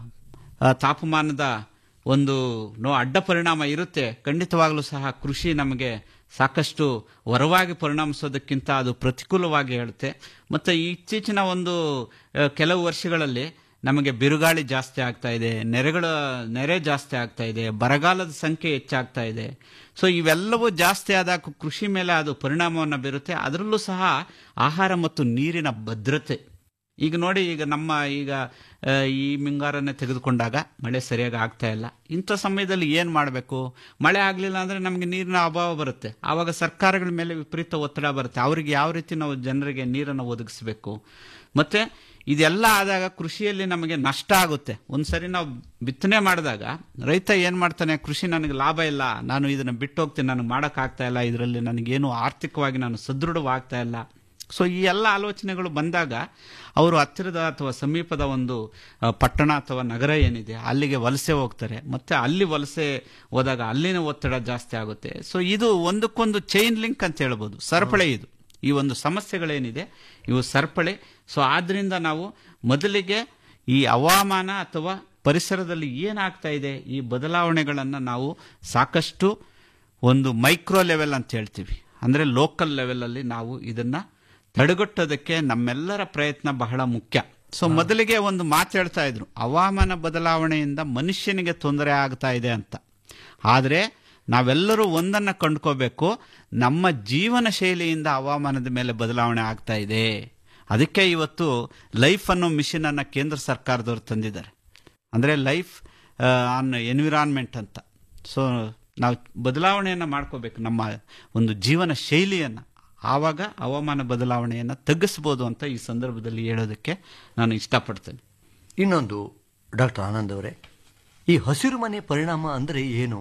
Speaker 18: ಆ, ತಾಪಮಾನದ ಒಂದು ನೋ ಅಡ್ಡ ಪರಿಣಾಮ ಇರುತ್ತೆ ಖಂಡಿತವಾಗಲೂ ಸಹ ಕೃಷಿ ನಮಗೆ ಸಾಕಷ್ಟು ವರವಾಗಿ ಪರಿಣಮಿಸೋದಕ್ಕಿಂತ ಅದು ಪ್ರತಿಕೂಲವಾಗಿ ಹೇಳುತ್ತೆ ಮತ್ತು ಇತ್ತೀಚಿನ ಒಂದು ಆ, ಕೆಲವು ವರ್ಷಗಳಲ್ಲಿ ನಮಗೆ ಬಿರುಗಾಳಿ ಜಾಸ್ತಿ ಆಗ್ತಾ ಇದೆ ನೆರೆಗಳ ನೆರೆ ಜಾಸ್ತಿ ಆಗ್ತಾ ಇದೆ ಬರಗಾಲದ ಸಂಖ್ಯೆ ಹೆಚ್ಚಾಗ್ತಾ ಇದೆ ಸೊ ಇವೆಲ್ಲವೂ ಜಾಸ್ತಿ ಆದಾಗ ಕೃಷಿ ಮೇಲೆ ಅದು ಪರಿಣಾಮವನ್ನು ಬೀರುತ್ತೆ ಅದರಲ್ಲೂ ಸಹ ಆಹಾರ ಮತ್ತು ನೀರಿನ ಭದ್ರತೆ ಈಗ ನೋಡಿ ಈಗ ನಮ್ಮ ಈಗ ಆ, ಈ ಮುಂಗಾರನ್ನೇ ತೆಗೆದುಕೊಂಡಾಗ ಮಳೆ ಸರಿಯಾಗಿ ಆಗ್ತಾ ಇಲ್ಲ ಇಂಥ ಸಮಯದಲ್ಲಿ ಏನು ಮಾಡಬೇಕು ಮಳೆ ಆಗಲಿಲ್ಲ ಅಂದರೆ ನಮಗೆ ನೀರಿನ ಅಭಾವ ಬರುತ್ತೆ ಆವಾಗ ಸರ್ಕಾರಗಳ ಮೇಲೆ ವಿಪರೀತ ಒತ್ತಡ ಬರುತ್ತೆ ಅವರಿಗೆ ಯಾವ ರೀತಿ ನಾವು ಜನರಿಗೆ ನೀರನ್ನು ಒದಗಿಸಬೇಕು ಮತ್ತೆ ಇದೆಲ್ಲ ಆದಾಗ ಕೃಷಿಯಲ್ಲಿ ನಮಗೆ ನಷ್ಟ ಆಗುತ್ತೆ ಒಂದ್ಸರಿ ನಾವು ಬಿತ್ತನೆ ಮಾಡಿದಾಗ ರೈತ ಏನು ಮಾಡ್ತಾನೆ ಕೃಷಿ ನನಗೆ ಲಾಭ ಇಲ್ಲ ನಾನು ಇದನ್ನು ಬಿಟ್ಟು ಹೋಗ್ತೀನಿ ನನಗೆ ಮಾಡೋಕ್ಕಾಗ್ತಾ ಇಲ್ಲ ಇದರಲ್ಲಿ ನನಗೇನು ಆರ್ಥಿಕವಾಗಿ ನಾನು ಸದೃಢವಾಗ್ತಾ ಇಲ್ಲ ಸೊ ಈ ಎಲ್ಲ ಆಲೋಚನೆಗಳು ಬಂದಾಗ ಅವರು ಹತ್ತಿರದ ಅಥವಾ ಸಮೀಪದ ಒಂದು ಆ, ಪಟ್ಟಣ ಅಥವಾ ನಗರ ಏನಿದೆ ಅಲ್ಲಿಗೆ ವಲಸೆ ಹೋಗ್ತಾರೆ ಮತ್ತೆ ಅಲ್ಲಿ ವಲಸೆ ಹೋದಾಗ ಅಲ್ಲಿನ ಒತ್ತಡ ಜಾಸ್ತಿ ಆಗುತ್ತೆ ಸೊ ಇದು ಒಂದಕ್ಕೊಂದು ಚೈನ್ ಲಿಂಕ್ ಅಂತ ಹೇಳ್ಬೋದು ಸರಪಳಿ ಇದು ಈ ಒಂದು ಸಮಸ್ಯೆಗಳೇನಿದೆ ಇವು ಸರಪಳಿ ಸೊ ಆದ್ರಿಂದ ನಾವು ಮೊದಲಿಗೆ ಈ ಹವಾಮಾನ ಅಥವಾ ಪರಿಸರದಲ್ಲಿ ಏನಾಗ್ತಾ ಇದೆ ಈ ಬದಲಾವಣೆಗಳನ್ನು ನಾವು ಸಾಕಷ್ಟು ಒಂದು ಮೈಕ್ರೋ ಲೆವೆಲ್ ಅಂತ ಹೇಳ್ತೀವಿ ಅಂದರೆ ಲೋಕಲ್ ಲೆವೆಲಲ್ಲಿ ನಾವು ಇದನ್ನ ತಡೆಗಟ್ಟೋದಕ್ಕೆ ನಮ್ಮೆಲ್ಲರ ಪ್ರಯತ್ನ ಬಹಳ ಮುಖ್ಯ ಸೊ ಮೊದಲಿಗೆ ಒಂದು ಮಾತು ಹೇಳ್ತಾ ಇದ್ರು ಹವಾಮಾನ ಬದಲಾವಣೆಯಿಂದ ಮನುಷ್ಯನಿಗೆ ತೊಂದರೆ ಆಗ್ತಾ ಇದೆ ಅಂತ ಆದರೆ ನಾವೆಲ್ಲರೂ ಒಂದನ್ನು ಕಂಡ್ಕೋಬೇಕು ನಮ್ಮ ಜೀವನ ಶೈಲಿಯಿಂದ ಹವಾಮಾನದ ಮೇಲೆ ಬದಲಾವಣೆ ಆಗ್ತಾ ಇದೆ ಅದಕ್ಕೆ ಇವತ್ತು ಲೈಫ್ ಅನ್ನೋ ಮಿಷನ್ ಅನ್ನ ಕೇಂದ್ರ ಸರ್ಕಾರದವರು ತಂದಿದ್ದಾರೆ ಅಂದರೆ ಲೈಫ್ ಆನ್ ಎನ್ವಿರಾನ್ಮೆಂಟ್ ಅಂತ ಸೊ ನಾವು ಬದಲಾವಣೆಯನ್ನು ಮಾಡ್ಕೋಬೇಕು ನಮ್ಮ ಒಂದು ಜೀವನ ಶೈಲಿಯನ್ನು ಆವಾಗ ಹವಾಮಾನ ಬದಲಾವಣೆಯನ್ನು ತಗ್ಗಿಸ್ಬೋದು ಅಂತ ಈ ಸಂದರ್ಭದಲ್ಲಿ ಹೇಳೋದಕ್ಕೆ ನಾನು ಇಷ್ಟಪಡ್ತೇನೆ
Speaker 17: ಇನ್ನೊಂದು ಡಾಕ್ಟರ್ ಆನಂದ್ ಅವರೇ ಈ ಹಸಿರು ಮನೆ ಪರಿಣಾಮ ಅಂದರೆ ಏನು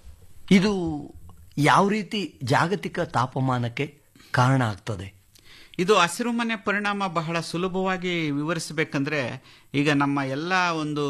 Speaker 17: ಇದು ಯಾವ ರೀತಿ ಜಾಗತಿಕ ತಾಪಮಾನಕ್ಕೆ ಕಾರಣ ಆಗ್ತದೆ
Speaker 18: ಇದು ಹಸಿರುಮನೆ ಪರಿಣಾಮ ಬಹಳ ಸುಲಭವಾಗಿ ವಿವರಿಸಬೇಕಂದ್ರೆ ಈಗ ನಮ್ಮ ಎಲ್ಲ ಒಂದು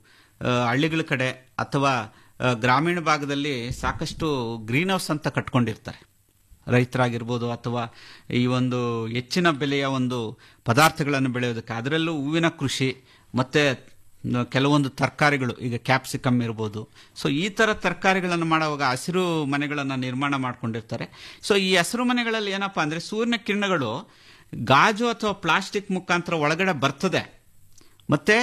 Speaker 18: ಆ, ಹಳ್ಳಿಗಳ ಕಡೆ ಅಥವಾ ಆ, ಗ್ರಾಮೀಣ ಭಾಗದಲ್ಲಿ ಸಾಕಷ್ಟು ಗ್ರೀನ್ ಹೌಸ್ ಅಂತ ಕಟ್ಕೊಂಡಿರ್ತಾರೆ ರೈತರಾಗಿರ್ಬೋದು ಅಥವಾ ಈ ಒಂದು ಹೆಚ್ಚಿನ ಬೆಲೆಯ ಒಂದು ಪದಾರ್ಥಗಳನ್ನು ಬೆಳೆಯೋದಕ್ಕೆ ಅದರಲ್ಲೂ ಹೂವಿನ ಕೃಷಿ ಮತ್ತೆ ನ- ಕೆಲವೊಂದು ತರಕಾರಿಗಳು ಈಗ ಕ್ಯಾಪ್ಸಿಕಮ್ ಇರ್ಬೋದು ಸೊ ಈ ಥರ ತರಕಾರಿಗಳನ್ನು ಮಾಡುವಾಗ ಹಸಿರು ಮನೆಗಳನ್ನು ನಿರ್ಮಾಣ ಮಾಡ್ಕೊಂಡಿರ್ತಾರೆ ಸೊ ಈ ಹಸಿರು ಮನೆಗಳಲ್ಲಿ ಏನಪ್ಪಾ ಅಂದರೆ ಸೂರ್ಯನ ಕಿರಣಗಳು ಗಾಜು ಅಥವಾ ಪ್ಲಾಸ್ಟಿಕ್ ಮುಖಾಂತರ ಒಳಗಡೆ ಬರ್ತದೆ ಮತ್ತೆ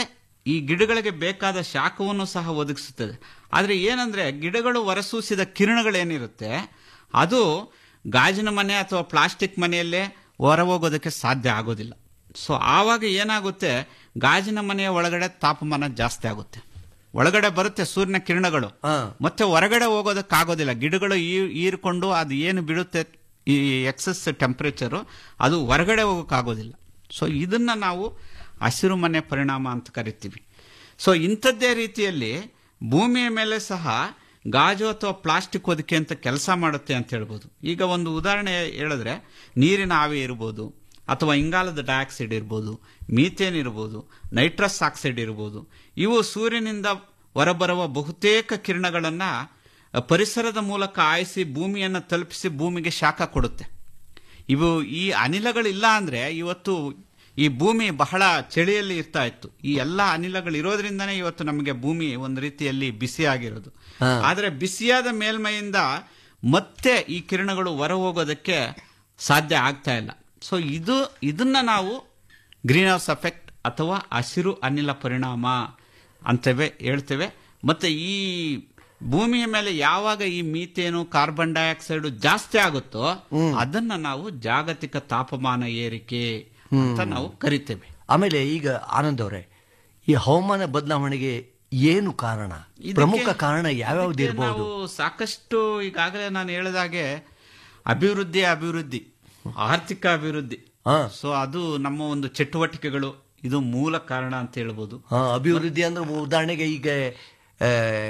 Speaker 18: ಈ ಗಿಡಗಳಿಗೆ ಬೇಕಾದ ಶಾಖವನ್ನು ಸಹ ಒದಗಿಸುತ್ತದೆ ಆದರೆ ಏನಂದ್ರೆ ಗಿಡಗಳು ಹೊರಸೂಸಿದ ಕಿರಣಗಳೇನಿರುತ್ತೆ ಅದು ಗಾಜಿನ ಮನೆ ಅಥವಾ ಪ್ಲಾಸ್ಟಿಕ್ ಮನೆಯಲ್ಲೇ ಹೊರ ಹೋಗೋದಕ್ಕೆ ಸಾಧ್ಯ ಆಗೋದಿಲ್ಲ ಸೊ ಆವಾಗ ಏನಾಗುತ್ತೆ ಗಾಜಿನ ಮನೆಯ ಒಳಗಡೆ ತಾಪಮಾನ ಜಾಸ್ತಿ ಆಗುತ್ತೆ ಒಳಗಡೆ ಬರುತ್ತೆ ಸೂರ್ಯನ ಕಿರಣಗಳು ಮತ್ತೆ ಹೊರಗಡೆ ಹೋಗೋದಕ್ಕಾಗೋದಿಲ್ಲ ಗಿಡಗಳು ಈ- ಹೀರ್ಕೊಂಡು ಅದು ಏನು ಬಿಡುತ್ತೆ ಈ ಎಕ್ಸಸ್ ಟೆಂಪರೇಚರು ಅದು ಹೊರಗಡೆ ಹೋಗೋಕ್ಕಾಗೋದಿಲ್ಲ ಸೊ ಇದನ್ನ ನಾವು ಹಸಿರು ಮನೆ ಪರಿಣಾಮ ಅಂತ ಕರಿತೀವಿ ಸೊ ಇಂಥದ್ದೇ ರೀತಿಯಲ್ಲಿ ಭೂಮಿಯ ಮೇಲೆ ಸಹ ಗಾಜು ಅಥವಾ ಪ್ಲಾಸ್ಟಿಕ್ ಹೊದಿಕೆ ಅಂತ ಕೆಲಸ ಮಾಡುತ್ತೆ ಅಂತ ಹೇಳ್ಬೋದು ಈಗ ಒಂದು ಉದಾಹರಣೆ ಹೇಳಿದ್ರೆ ನೀರಿನ ಆವಿ ಇರ್ಬೋದು ಅಥವಾ ಇಂಗಾಲದ ಡೈಆಕ್ಸೈಡ್ ಇರ್ಬೋದು ಮೀಥೇನ್ ಇರ್ಬೋದು ನೈಟ್ರಸ್ ಆಕ್ಸೈಡ್ ಇರ್ಬೋದು ಇವು ಸೂರ್ಯನಿಂದ ಹೊರಬರುವ ಬಹುತೇಕ ಕಿರಣಗಳನ್ನ ಪರಿಸರದ ಮೂಲಕ ಆಯಿಸಿ ಭೂಮಿಯನ್ನು ತಲುಪಿಸಿ ಭೂಮಿಗೆ ಶಾಖ ಕೊಡುತ್ತೆ ಇವು ಈ ಅನಿಲಗಳಿಲ್ಲ ಅಂದ್ರೆ ಇವತ್ತು ಈ ಭೂಮಿ ಬಹಳ ಚಳಿಯಲ್ಲಿ ಇರ್ತಾ ಇತ್ತು ಈ ಎಲ್ಲ ಅನಿಲಗಳು ಇರೋದ್ರಿಂದನೇ ಇವತ್ತು ನಮಗೆ ಭೂಮಿ ಒಂದು ರೀತಿಯಲ್ಲಿ ಬಿಸಿ ಆಗಿರೋದು
Speaker 17: ಹಾ.
Speaker 18: ಆದ್ರೆ ಬಿಸಿಯಾದ ಮೇಲ್ಮೈಯಿಂದ ಮತ್ತೆ ಈ ಕಿರಣಗಳು ಹೊರ ಹೋಗೋದಕ್ಕೆ ಸಾಧ್ಯ ಆಗ್ತಾ ಇಲ್ಲ ಸೊ ಇದು ಇದನ್ನ ನಾವು ಗ್ರೀನ್ ಹೌಸ್ ಎಫೆಕ್ಟ್ ಅಥವಾ ಹಸಿರು ಅನಿಲ ಪರಿಣಾಮ ಅಂತೇವೆ ಹೇಳ್ತೇವೆ ಮತ್ತೆ ಈ ಭೂಮಿಯ ಮೇಲೆ ಯಾವಾಗ ಈ ಮೀಥೇನು ಕಾರ್ಬನ್ ಡೈಆಕ್ಸೈಡ್ ಜಾಸ್ತಿ ಆಗುತ್ತೋ ಅದನ್ನ ನಾವು ಜಾಗತಿಕ ತಾಪಮಾನ ಏರಿಕೆ ಅಂತ ನಾವು ಕರಿತೇವೆ
Speaker 17: ಆಮೇಲೆ ಈಗ ಆನಂದ್ ಅವರೇ ಈ ಹವಾಮಾನ ಬದಲಾವಣೆಗೆ ಏನು ಕಾರಣ
Speaker 18: ಇದಕ್ಕೆ-
Speaker 17: ಪ್ರಮುಖ ಕಾರಣ ಯಾವ್ಯಾವ್ದು
Speaker 18: ಇದಕ್ಕೆ
Speaker 17: ಇರಬಹುದು
Speaker 18: ನಾವು ಸಾಕಷ್ಟು ಈಗಾಗಲೇ ನಾನು ಹೇಳಿದಾಗೆ ಅಭಿವೃದ್ಧಿ ಅಭಿವೃದ್ಧಿ ಆರ್ಥಿಕ ಅಭಿವೃದ್ಧಿ ಸೊ ಅದು ನಮ್ಮ ಒಂದು ಚಟುವಟಿಕೆಗಳು ಇದು ಮೂಲ ಕಾರಣ ಅಂತ ಹೇಳ್ಬೋದು
Speaker 17: ಅಭಿವೃದ್ಧಿ ಅಂದ್ರೆ ಉದಾಹರಣೆಗೆ ಈಗ ಆ,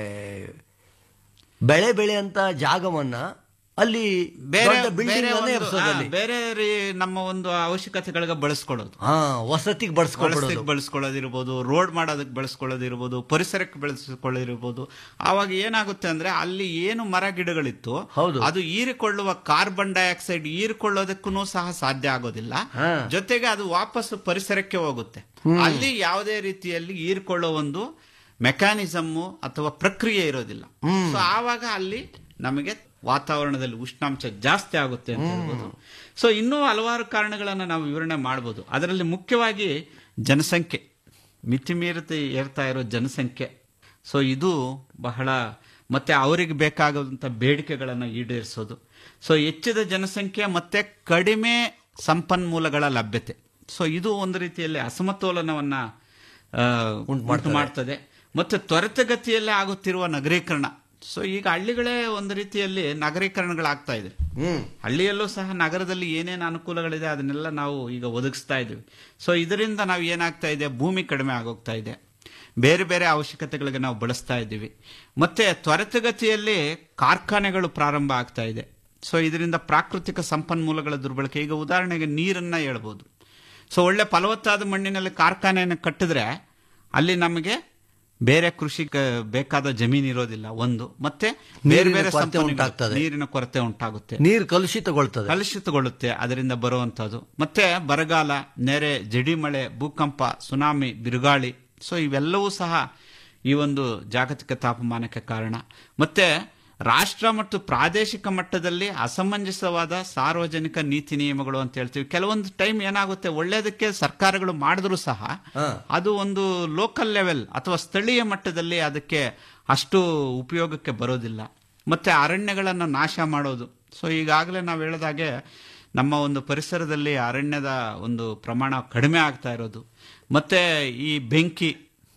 Speaker 17: ಬೆಳೆ ಬೆಳೆಯಂತ ಜಾಗವನ್ನ ಅಲ್ಲಿ
Speaker 18: ಬೇರೆ
Speaker 17: ದೊಡ್ಡ ಬಿಲ್ಡಿಂಗ್
Speaker 18: ಬೇರೆ
Speaker 17: ಅನ್ನೇ
Speaker 18: ಒಂದು-
Speaker 17: ಎಬ್ಸೋದಲ್ಲಿ
Speaker 18: ಆ, ಬೇರೆ ರೀ- ನಮ್ಮ ಒಂದು ಅವಶ್ಯಕತೆಗಳಿಗೆ ಬಳಸ್ಕೊಳ್ಳೋದು
Speaker 17: ಹಾ ವಸತಿಗೆ ಬಳಸ್ಕೊಳ್ಬಿಡೋದು
Speaker 18: ಬಳಸಲಿಕ್ಕೆ ಬಳಸ್ಕೊಳ್ಳೋದಿರ್ಬೋದು ರೋಡ್ ಮಾಡೋದಕ್ಕೆ ಬಳಸ್ಕೊಳ್ಳೋದಿರ್ಬೋದು ಪರಿಸರಕ್ಕೆ ಬಳಸ್ಕೊಳ್ಳೋದಿರ್ಬೋದು ಆವಾಗ ಏನಾಗುತ್ತೆ ಅಂದ್ರೆ ಅಲ್ಲಿ ಏನು ಮರ ಗಿಡಗಳಿತ್ತು ಅದು ಹೀರಿಕೊಳ್ಳುವ ಕಾರ್ಬನ್ ಡೈಆಕ್ಸೈಡ್ ಹೀರಿಕೊಳ್ಳೋದಕ್ಕೂ ಸಹ ಸಾಧ್ಯ ಆಗೋದಿಲ್ಲ ಜೊತೆಗೆ ಅದು ವಾಪಸ್ ಪರಿಸರಕ್ಕೆ ಹೋಗುತ್ತೆ ಅಲ್ಲಿ ಯಾವುದೇ ರೀತಿಯಲ್ಲಿ ಹೀರಿಕೊಳ್ಳೋ ಒಂದು ಮೆಕ್ಯಾನಿಸಮ್ ಅಥವಾ ಪ್ರಕ್ರಿಯೆ ಇರೋದಿಲ್ಲ ಸೊ ಆವಾಗ ಅಲ್ಲಿ ನಮಗೆ ವಾತಾವರಣದಲ್ಲಿ ಉಷ್ಣಾಂಶ ಜಾಸ್ತಿ ಆಗುತ್ತೆ ಅಂತ ಹೇಳ್ಬೋದು ಸೊ ಇನ್ನೂ ಹಲವಾರು ಕಾರಣಗಳನ್ನು ನಾವು ವಿವರಣೆ ಮಾಡ್ಬೋದು ಅದರಲ್ಲಿ ಮುಖ್ಯವಾಗಿ ಜನಸಂಖ್ಯೆ ಮಿತಿಮೀರಿತ ಏರ್ತಾ ಇರೋ ಜನಸಂಖ್ಯೆ ಸೊ ಇದು ಬಹಳ ಮತ್ತೆ ಅವರಿಗೆ ಬೇಕಾಗುವಂಥ ಬೇಡಿಕೆಗಳನ್ನು ಈಡೇರಿಸೋದು ಸೊ ಹೆಚ್ಚಿದ ಜನಸಂಖ್ಯೆ ಮತ್ತೆ ಕಡಿಮೆ ಸಂಪನ್ಮೂಲಗಳ ಲಭ್ಯತೆ ಸೊ ಇದು ಒಂದು ರೀತಿಯಲ್ಲಿ ಅಸಮತೋಲನವನ್ನ ಆ, ಉಂಟು ಮಾಡ್ತದೆ ಮತ್ತೆ ತ್ವರಿತಗತಿಯಲ್ಲೇ ಆಗುತ್ತಿರುವ ನಗರೀಕರಣ ಸೊ ಈಗ ಹಳ್ಳಿಗಳೇ ಒಂದು ರೀತಿಯಲ್ಲಿ ನಗರೀಕರಣಗಳಾಗ್ತಾ ಇದೆ ಹಳ್ಳಿಯಲ್ಲೂ ಸಹ ನಗರದಲ್ಲಿ ಏನೇನು ಅನುಕೂಲಗಳಿದೆ ಅದನ್ನೆಲ್ಲ ನಾವು ಈಗ ಒದಗಿಸ್ತಾ ಇದ್ದೀವಿ ಸೊ ಇದರಿಂದ ನಾವು ಏನಾಗ್ತಾ ಇದೆ ಭೂಮಿ ಕಡಿಮೆ ಆಗೋಗ್ತಾ ಇದೆ ಬೇರೆ ಬೇರೆ ಅವಶ್ಯಕತೆಗಳಿಗೆ ನಾವು ಬಳಸ್ತಾ ಇದ್ದೀವಿ ಮತ್ತೆ ತ್ವರಿತಗತಿಯಲ್ಲಿ ಕಾರ್ಖಾನೆಗಳು ಪ್ರಾರಂಭ ಆಗ್ತಾ ಇದೆ ಸೊ ಇದರಿಂದ ಪ್ರಾಕೃತಿಕ ಸಂಪನ್ಮೂಲಗಳ ದುರ್ಬಳಕೆ ಈಗ ಉದಾಹರಣೆಗೆ ನೀರನ್ನ ಹೇಳ್ಬೋದು ಸೊ ಒಳ್ಳೆ ಫಲವತ್ತಾದ ಮಣ್ಣಿನಲ್ಲಿ ಕಾರ್ಖಾನೆಯನ್ನು ಕಟ್ಟಿದ್ರೆ ಅಲ್ಲಿ ನಮಗೆ ಬೇರೆ ಕೃಷಿಗೆ ಬೇಕಾದ ಜಮೀನು ಇರೋದಿಲ್ಲ ಒಂದು ಮತ್ತೆ ಬೇರೆ
Speaker 17: ನೀರಿನ
Speaker 18: ಬೇರೆ
Speaker 17: ಕೊರತೆ
Speaker 18: ಸಂಪನ್ಮೂಲ-
Speaker 17: ಉಂಟಾಗ್ತದೆ.
Speaker 18: ನೀರಿನ ಕೊರತೆ ಉಂಟಾಗುತ್ತೆ
Speaker 17: ನೀರು ಕಲುಷಿತಗೊಳ್ತದೆ
Speaker 18: ಕಲುಷಿತಗೊಳ್ಳುತ್ತೆ ಅದರಿಂದ ಬರುವಂತದ್ದು ಮತ್ತೆ ಬರಗಾಲ ನೆರೆ ಜಡಿಮಳೆ ಭೂಕಂಪ ಸುನಾಮಿ ಬಿರುಗಾಳಿ ಸೊ ಇವೆಲ್ಲವೂ ಸಹ ಈ ಒಂದು ಜಾಗತಿಕ ತಾಪಮಾನಕ್ಕೆ ಕಾರಣ ಮತ್ತೆ ರಾಷ್ಟ್ರ ಮತ್ತು ಪ್ರಾದೇಶಿಕ ಮಟ್ಟದಲ್ಲಿ ಅಸಮಂಜಸವಾದ ಸಾರ್ವಜನಿಕ ನೀತಿ ನಿಯಮಗಳು ಅಂತ ಹೇಳ್ತೀವಿ ಕೆಲವೊಂದು ಟೈಮ್ ಏನಾಗುತ್ತೆ ಒಳ್ಳೇದಕ್ಕೆ ಸರ್ಕಾರಗಳು ಮಾಡಿದ್ರು ಸಹ ಅದು ಒಂದು ಲೋಕಲ್ ಲೆವೆಲ್ ಅಥವಾ ಸ್ಥಳೀಯ ಮಟ್ಟದಲ್ಲಿ ಅದಕ್ಕೆ ಅಷ್ಟು ಉಪಯೋಗಕ್ಕೆ ಬರೋದಿಲ್ಲ ಮತ್ತೆ ಅರಣ್ಯಗಳನ್ನು ನಾಶ ಮಾಡೋದು ಸೊ ಈಗಾಗಲೇ ನಾವು ಹೇಳಿದಾಗೆ ನಮ್ಮ ಒಂದು ಪರಿಸರದಲ್ಲಿ ಅರಣ್ಯದ ಒಂದು ಪ್ರಮಾಣ ಕಡಿಮೆ ಆಗ್ತಾ ಇರೋದು ಮತ್ತೆ ಈ ಬೆಂಕಿ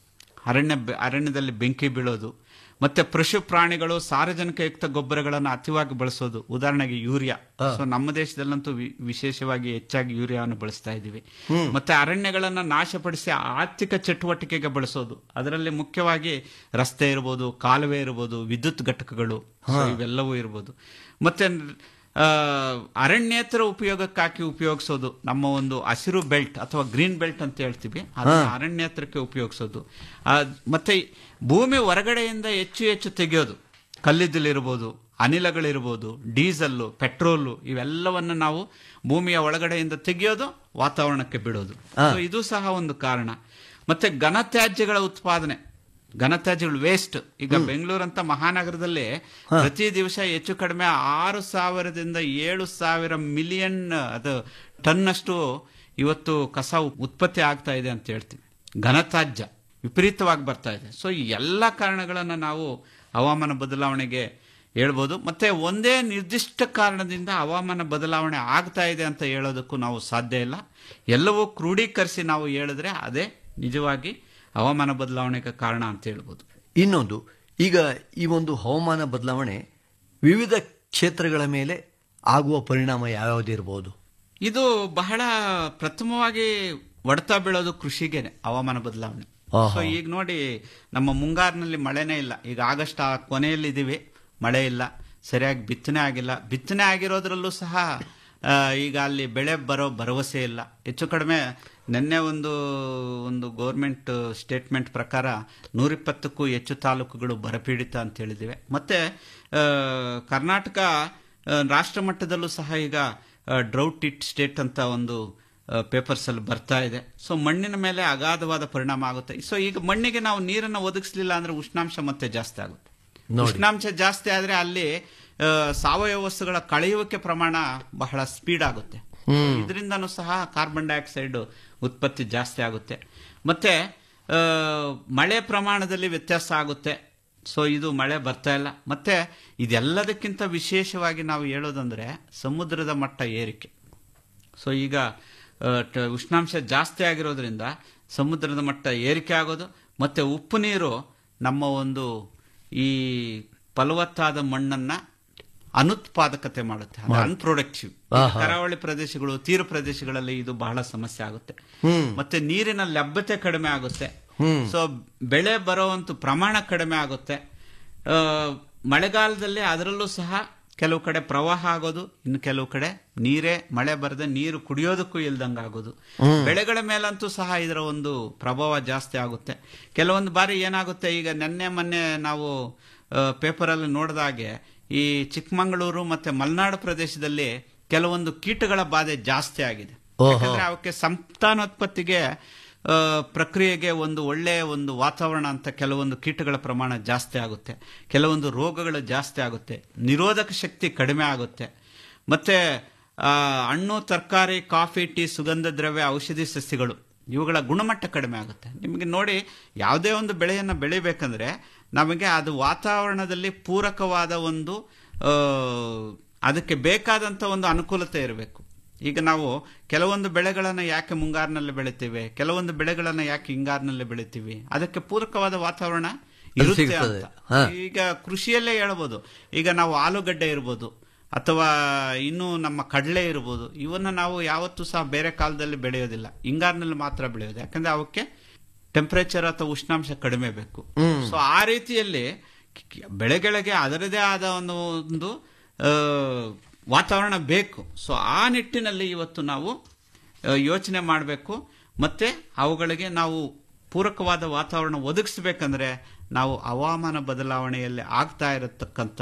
Speaker 18: ಅರಣ್ಯ ಅರಣ್ಯದಲ್ಲಿ ಬೆಂಕಿ ಬೀಳೋದು ಮತ್ತೆ ಪಶು ಪ್ರಾಣಿಗಳು ಸಾರ್ವಜನಿಕಯುಕ್ತ ಗೊಬ್ಬರಗಳನ್ನು ಅತಿವಾಗಿ ಬಳಸೋದು ಉದಾಹರಣೆಗೆ ಯೂರಿಯಾ ಸೊ ನಮ್ಮ ದೇಶದಲ್ಲಂತೂ ವಿ- ವಿಶೇಷವಾಗಿ ಹೆಚ್ಚಾಗಿ ಯೂರಿಯಾವನ್ನು ಬಳಸ್ತಾ ಇದ್ದೀವಿ ಮತ್ತೆ ಅರಣ್ಯಗಳನ್ನ ನಾಶಪಡಿಸಿ ಆರ್ಥಿಕ ಚಟುವಟಿಕೆಗೆ ಬಳಸೋದು ಅದರಲ್ಲಿ ಮುಖ್ಯವಾಗಿ ರಸ್ತೆ ಇರ್ಬೋದು ಕಾಲುವೆ ಇರ್ಬೋದು ವಿದ್ಯುತ್ ಘಟಕಗಳು ಸೊ ಇವೆಲ್ಲವೂ ಇರ್ಬೋದು ಮತ್ತೆ ಆ, ಅರಣ್ಯೇತರ ಉಪಯೋಗಕ್ಕಾಗಿ ಉಪಯೋಗಿಸೋದು ನಮ್ಮ ಒಂದು ಹಸಿರು ಬೆಲ್ಟ್ ಅಥವಾ ಗ್ರೀನ್ ಬೆಲ್ಟ್ ಅಂತ ಹೇಳ್ತೀವಿ ಅದನ್ನ ಅರಣ್ಯೇತರಕ್ಕೆ ಉಪಯೋಗಿಸೋದು ಆ, ಮತ್ತೆ ಭೂಮಿ ಹೊರಗಡೆಯಿಂದ ಹೆಚ್ಚು ಹೆಚ್ಚು ತೆಗೆಯೋದು ಕಲ್ಲಿದ್ದಲಿರ್ಬೋದು ಅನಿಲಗಳಿರ್ಬೋದು ಡೀಸೆಲ್ಲು ಪೆಟ್ರೋಲು ಇವೆಲ್ಲವನ್ನು ನಾವು ಭೂಮಿಯ ಒಳಗಡೆಯಿಂದ ತೆಗೆಯೋದು ವಾತಾವರಣಕ್ಕೆ ಬಿಡೋದು So ಇದು ಸಹ ಒಂದು ಕಾರಣ ಮತ್ತೆ ಘನತ್ಯಾಜ್ಯಗಳ ಉತ್ಪಾದನೆ ಘನತ್ಯಾಜ್ಯಗಳು ವೇಸ್ಟ್ ಈಗ ಬೆಂಗಳೂರಂತ ಮಹಾನಗರದಲ್ಲಿ ಪ್ರತಿ ದಿವಸ ಹೆಚ್ಚು ಕಡಿಮೆ ಆರು ಸಾವಿರದಿಂದ ಏಳು ಸಾವಿರ ಮಿಲಿಯನ್ ಅದು ಟನ್ ಅಷ್ಟು ಇವತ್ತು ಕಸ ಉತ್ಪತ್ತಿ ಆಗ್ತಾ ಇದೆ ಅಂತ ಹೇಳ್ತೀವಿ ಘನತ್ಯಾಜ್ಯ ವಿಪರೀತವಾಗಿ ಬರ್ತಾ ಇದೆ ಸೊ ಈ ಎಲ್ಲ ಕಾರಣಗಳನ್ನು ನಾವು ಹವಾಮಾನ ಬದಲಾವಣೆಗೆ ಹೇಳ್ಬೋದು ಮತ್ತೆ ಒಂದೇ ನಿರ್ದಿಷ್ಟ ಕಾರಣದಿಂದ ಹವಾಮಾನ ಬದಲಾವಣೆ ಆಗ್ತಾ ಇದೆ ಅಂತ ಹೇಳೋದಕ್ಕೂ ನಾವು ಸಾಧ್ಯ ಇಲ್ಲ ಎಲ್ಲವೂ ಕ್ರೋಢೀಕರಿಸಿ ನಾವು ಹೇಳಿದ್ರೆ ಅದೇ ನಿಜವಾಗಿ ಹವಾಮಾನ ಬದಲಾವಣೆಗೆ ಕಾರಣ ಅಂತ ಹೇಳ್ಬೋದು
Speaker 17: ಇನ್ನೊಂದು ಈಗ ಈ ಒಂದು ಹವಾಮಾನ ಬದಲಾವಣೆ ವಿವಿಧ ಕ್ಷೇತ್ರಗಳ ಮೇಲೆ ಆಗುವ ಪರಿಣಾಮ ಯಾವ್ಯಾವುದಿರಬಹುದು
Speaker 18: ಇದು ಬಹಳ ಪ್ರಥಮವಾಗಿ ಹೊಡೆತ ಬೀಳೋದು ಕೃಷಿಗೆನೆ ಹವಾಮಾನ ಬದಲಾವಣೆ
Speaker 17: ಆಹಾ.
Speaker 18: ಸೊ ಈಗ ನೋಡಿ ನಮ್ಮ ಮುಂಗಾರಿನಲ್ಲಿ ಮಳೆನೇ ಇಲ್ಲ ಈಗ ಆಗಸ್ಟ್ ಆ ಕೊನೆಯಲ್ಲಿದ್ದೀವಿ ಮಳೆ ಇಲ್ಲ ಸರಿಯಾಗಿ ಬಿತ್ತನೆ ಆಗಿಲ್ಲ ಬಿತ್ತನೆ ಆಗಿರೋದ್ರಲ್ಲೂ ಸಹ ಆ, ಈಗ ಅಲ್ಲಿ ಬೆಳೆ ಬರೋ ಭರವಸೆ ಇಲ್ಲ ಹೆಚ್ಚು ಕಡಿಮೆ ನಿನ್ನೆ ಒಂದು ಒಂದು ಗೌರ್ಮೆಂಟ್ ಸ್ಟೇಟ್ಮೆಂಟ್ ಪ್ರಕಾರ ನೂರಿಪ್ಪತ್ತಕ್ಕೂ ಹೆಚ್ಚು ತಾಲೂಕುಗಳು ಬರಪೀಡಿತ ಅಂತ ಹೇಳಿದಿವೆ ಮತ್ತೆ ಆ, ಕರ್ನಾಟಕ ಆ, ರಾಷ್ಟ್ರ ಮಟ್ಟದಲ್ಲೂ ಸಹ ಈಗ ಡ್ರೌಟ್ ಇಟ್ ಸ್ಟೇಟ್ ಅಂತ ಒಂದು ಪೇಪರ್ಸ್ ಅಲ್ಲಿ ಬರ್ತಾ ಇದೆ ಸೊ ಮಣ್ಣಿನ ಮೇಲೆ ಅಗಾಧವಾದ ಪರಿಣಾಮ ಆಗುತ್ತೆ ಸೊ ಈಗ ಮಣ್ಣಿಗೆ ನಾವು ನೀರನ್ನು ಒದಗಿಸಲಿಲ್ಲ ಅಂದ್ರೆ ಉಷ್ಣಾಂಶ ಮತ್ತೆ ಜಾಸ್ತಿ ಆಗುತ್ತೆ
Speaker 17: ನೋಡಿ.
Speaker 18: ಉಷ್ಣಾಂಶ ಜಾಸ್ತಿ ಆದ್ರೆ ಅಲ್ಲಿ ಆ, ಸಾವಯವ ವಸ್ತುಗಳ ಕಳೆಯುವಿಕೆ ಪ್ರಮಾಣ ಬಹಳ ಸ್ಪೀಡ್ ಆಗುತ್ತೆ
Speaker 17: ಹ್ಮ್.
Speaker 18: ಇದರಿಂದನೂ ಸಹ ಕಾರ್ಬನ್ ಡೈಆಕ್ಸೈಡ್ ಉತ್ಪತ್ತಿ ಜಾಸ್ತಿ ಆಗುತ್ತೆ ಮತ್ತೆ ಆ, ಮಳೆ ಪ್ರಮಾಣದಲ್ಲಿ ವ್ಯತ್ಯಾಸ ಆಗುತ್ತೆ ಸೊ ಇದು ಮಳೆ ಬರ್ತಾ ಇಲ್ಲ ಮತ್ತೆ ಇದೆಲ್ಲದಕ್ಕಿಂತ ವಿಶೇಷವಾಗಿ ನಾವು ಹೇಳೋದಂದ್ರೆ ಸಮುದ್ರದ ಮಟ್ಟ ಏರಿಕೆ ಸೊ ಈಗ ಆ, ಟ- ಉಷ್ಣಾಂಶ ಜಾಸ್ತಿ ಆಗಿರೋದ್ರಿಂದ ಸಮುದ್ರದ ಮಟ್ಟ ಏರಿಕೆ ಆಗೋದು ಮತ್ತೆ ಉಪ್ಪು ನೀರು ನಮ್ಮ ಒಂದು ಈ ಫಲವತ್ತಾದ ಮಣ್ಣನ್ನ ಅನುತ್ಪಾದಕತೆ ಮಾಡುತ್ತೆ
Speaker 17: ಮಾಡು-
Speaker 18: ಅನ್ಪ್ರೊಡಕ್ಟಿವ್
Speaker 17: ಆಹಾ.
Speaker 18: ಕರಾವಳಿ ಪ್ರದೇಶಗಳು ತೀರ ಪ್ರದೇಶಗಳಲ್ಲಿ ಇದು ಬಹಳ ಸಮಸ್ಯೆ ಆಗುತ್ತೆ
Speaker 17: ಹ್ಮ್.
Speaker 18: ಮತ್ತೆ ನೀರಿನ ಲಭ್ಯತೆ ಕಡಿಮೆ ಆಗುತ್ತೆ
Speaker 17: ಹ್ಮ್.
Speaker 18: ಸೊ ಬೆಳೆ ಬರುವಂತ ಪ್ರಮಾಣ ಕಡಿಮೆ ಆಗುತ್ತೆ ಆ, ಮಳೆಗಾಲದಲ್ಲಿ ಅದರಲ್ಲೂ ಸಹ ಕೆಲವು ಕಡೆ ಪ್ರವಾಹ ಆಗೋದು ಇನ್ನು ಕೆಲವು ಕಡೆ ನೀರೇ ಮಳೆ ಬರದೆ ನೀರು ಕುಡಿಯೋದಕ್ಕೂ ಇಲ್ದಂಗ ಆಗೋದು
Speaker 17: ಹ್ಮ್.
Speaker 18: ಬೆಳೆಗಳ ಮೇಲಂತೂ ಸಹ ಇದರ ಒಂದು ಪ್ರಭಾವ ಜಾಸ್ತಿ ಆಗುತ್ತೆ ಕೆಲವೊಂದು ಬಾರಿ ಏನಾಗುತ್ತೆ ಈಗ ನೆನ್ನೆ ಮೊನ್ನೆ ನಾವು ಪೇಪರಲ್ಲಿ ನೋಡಿದಾಗೆ ಈ ಚಿಕ್ಕಮಗಳೂರು ಮತ್ತೆ ಮಲೆನಾಡು ಪ್ರದೇಶದಲ್ಲಿ ಕೆಲವೊಂದು ಕೀಟಗಳ ಬಾಧೆ ಜಾಸ್ತಿ ಆಗಿದೆ
Speaker 17: ಓಹೋ.
Speaker 18: ಯಾಕಂದ್ರೆ ಅವಕ್ಕೆ ಸಂತಾನೋತ್ಪತ್ತಿಗೆ ಆ, ಪ್ರಕ್ರಿಯೆಗೆ ಒಂದು ಒಳ್ಳೆಯ ಒಂದು ವಾತಾವರಣ ಅಂತ ಕೆಲವೊಂದು ಕೀಟಗಳ ಪ್ರಮಾಣ ಜಾಸ್ತಿ ಆಗುತ್ತೆ ಕೆಲವೊಂದು ರೋಗಗಳು ಜಾಸ್ತಿ ಆಗುತ್ತೆ ನಿರೋಧಕ ಶಕ್ತಿ ಕಡಿಮೆ ಆಗುತ್ತೆ ಮತ್ತೆ ಆ, ಹಣ್ಣು ತರಕಾರಿ ಕಾಫಿ ಟೀ ಸುಗಂಧ ದ್ರವ್ಯ ಔಷಧಿ ಸಸ್ಯಗಳು ಇವುಗಳ ಗುಣಮಟ್ಟ ಕಡಿಮೆ ಆಗುತ್ತೆ ನಿಮಗೆ ನೋಡಿ ಯಾವುದೇ ಒಂದು ಬೆಳೆಯನ್ನು ಬೆಳಿಬೇಕಂದ್ರೆ ನಮಗೆ ಅದು ವಾತಾವರಣದಲ್ಲಿ ಪೂರಕವಾದ ಒಂದು ಆ, ಅದಕ್ಕೆ ಬೇಕಾದಂಥ ಒಂದು ಅನುಕೂಲತೆ ಇರಬೇಕು ಈಗ ನಾವು ಕೆಲವೊಂದು ಬೆಳೆಗಳನ್ನು ಯಾಕೆ ಮುಂಗಾರಿನಲ್ಲಿ ಬೆಳಿತೀವಿ ಕೆಲವೊಂದು ಬೆಳೆಗಳನ್ನು ಯಾಕೆ ಹಿಂಗಾರಿನಲ್ಲಿ ಬೆಳಿತೀವಿ ಅದಕ್ಕೆ ಪೂರಕವಾದ ವಾತಾವರಣ ಇರುತ್ತೆ
Speaker 17: ಸಿಗ್ತದೆ.
Speaker 18: ಅಂತ
Speaker 17: ಹಾ.
Speaker 18: ಈಗ ಕೃಷಿಯಲ್ಲೇ ಹೇಳ್ಬೋದು ಈಗ ನಾವು ಆಲೂಗಡ್ಡೆ ಇರ್ಬೋದು ಅಥವಾ ಇನ್ನು ನಮ್ಮ ಕಡಲೆ ಇರ್ಬೋದು ಇವನ್ನ ನಾವು ಯಾವತ್ತೂ ಸಹ ಬೇರೆ ಕಾಲದಲ್ಲಿ ಬೆಳೆಯೋದಿಲ್ಲ ಹಿಂಗಾರಿನಲ್ಲಿ ಮಾತ್ರ ಬೆಳೆಯೋದು ಯಾಕಂದ್ರೆ ಅವಕ್ಕೆ ಟೆಂಪರೇಚರ್ ಅಥವಾ ಉಷ್ಣಾಂಶ ಕಡಿಮೆ ಬೇಕು
Speaker 17: ಹ್ಮ್.
Speaker 18: ಸೊ ಆ ರೀತಿಯಲ್ಲಿ ಕಿ- ಬೆಳೆಗಳಿಗೆ ಅದರದೇ ಆದ ಒಂದು ಒಂದು ಆ, ವಾತಾವರಣ ಬೇಕು ಸೊ ಆ ನಿಟ್ಟಿನಲ್ಲಿ ಇವತ್ತು ನಾವು ಆ, ಯೋಚನೆ ಮಾಡಬೇಕು ಮತ್ತೆ ಅವುಗಳಿಗೆ ನಾವು ಪೂರಕವಾದ ವಾತಾವರಣ ಒದಗಿಸ್ಬೇಕಂದ್ರೆ ನಾವು ಹವಾಮಾನ ಬದಲಾವಣೆಯಲ್ಲಿ ಆಗ್ತಾ ಇರತಕ್ಕಂಥ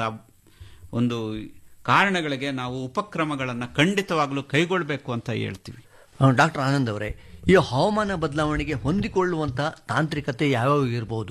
Speaker 18: ಒಂದು ಕಾರಣಗಳಿಗೆ ನಾವು ಉಪಕ್ರಮಗಳನ್ನು ಖಂಡಿತವಾಗ್ಲೂ ಕೈಗೊಳ್ಳಬೇಕು ಅಂತ ಹೇಳ್ತೀವಿ
Speaker 17: ಡಾಕ್ಟರ್ ಆನಂದ್ ಅವರೇ ಈ ಹವಾಮಾನ ಬದಲಾವಣೆಗೆ ಹೊಂದಿಕೊಳ್ಳುವಂತಹ ತಾಂತ್ರಿಕತೆ ಯಾವ್ಯಾವ ಇರಬಹುದು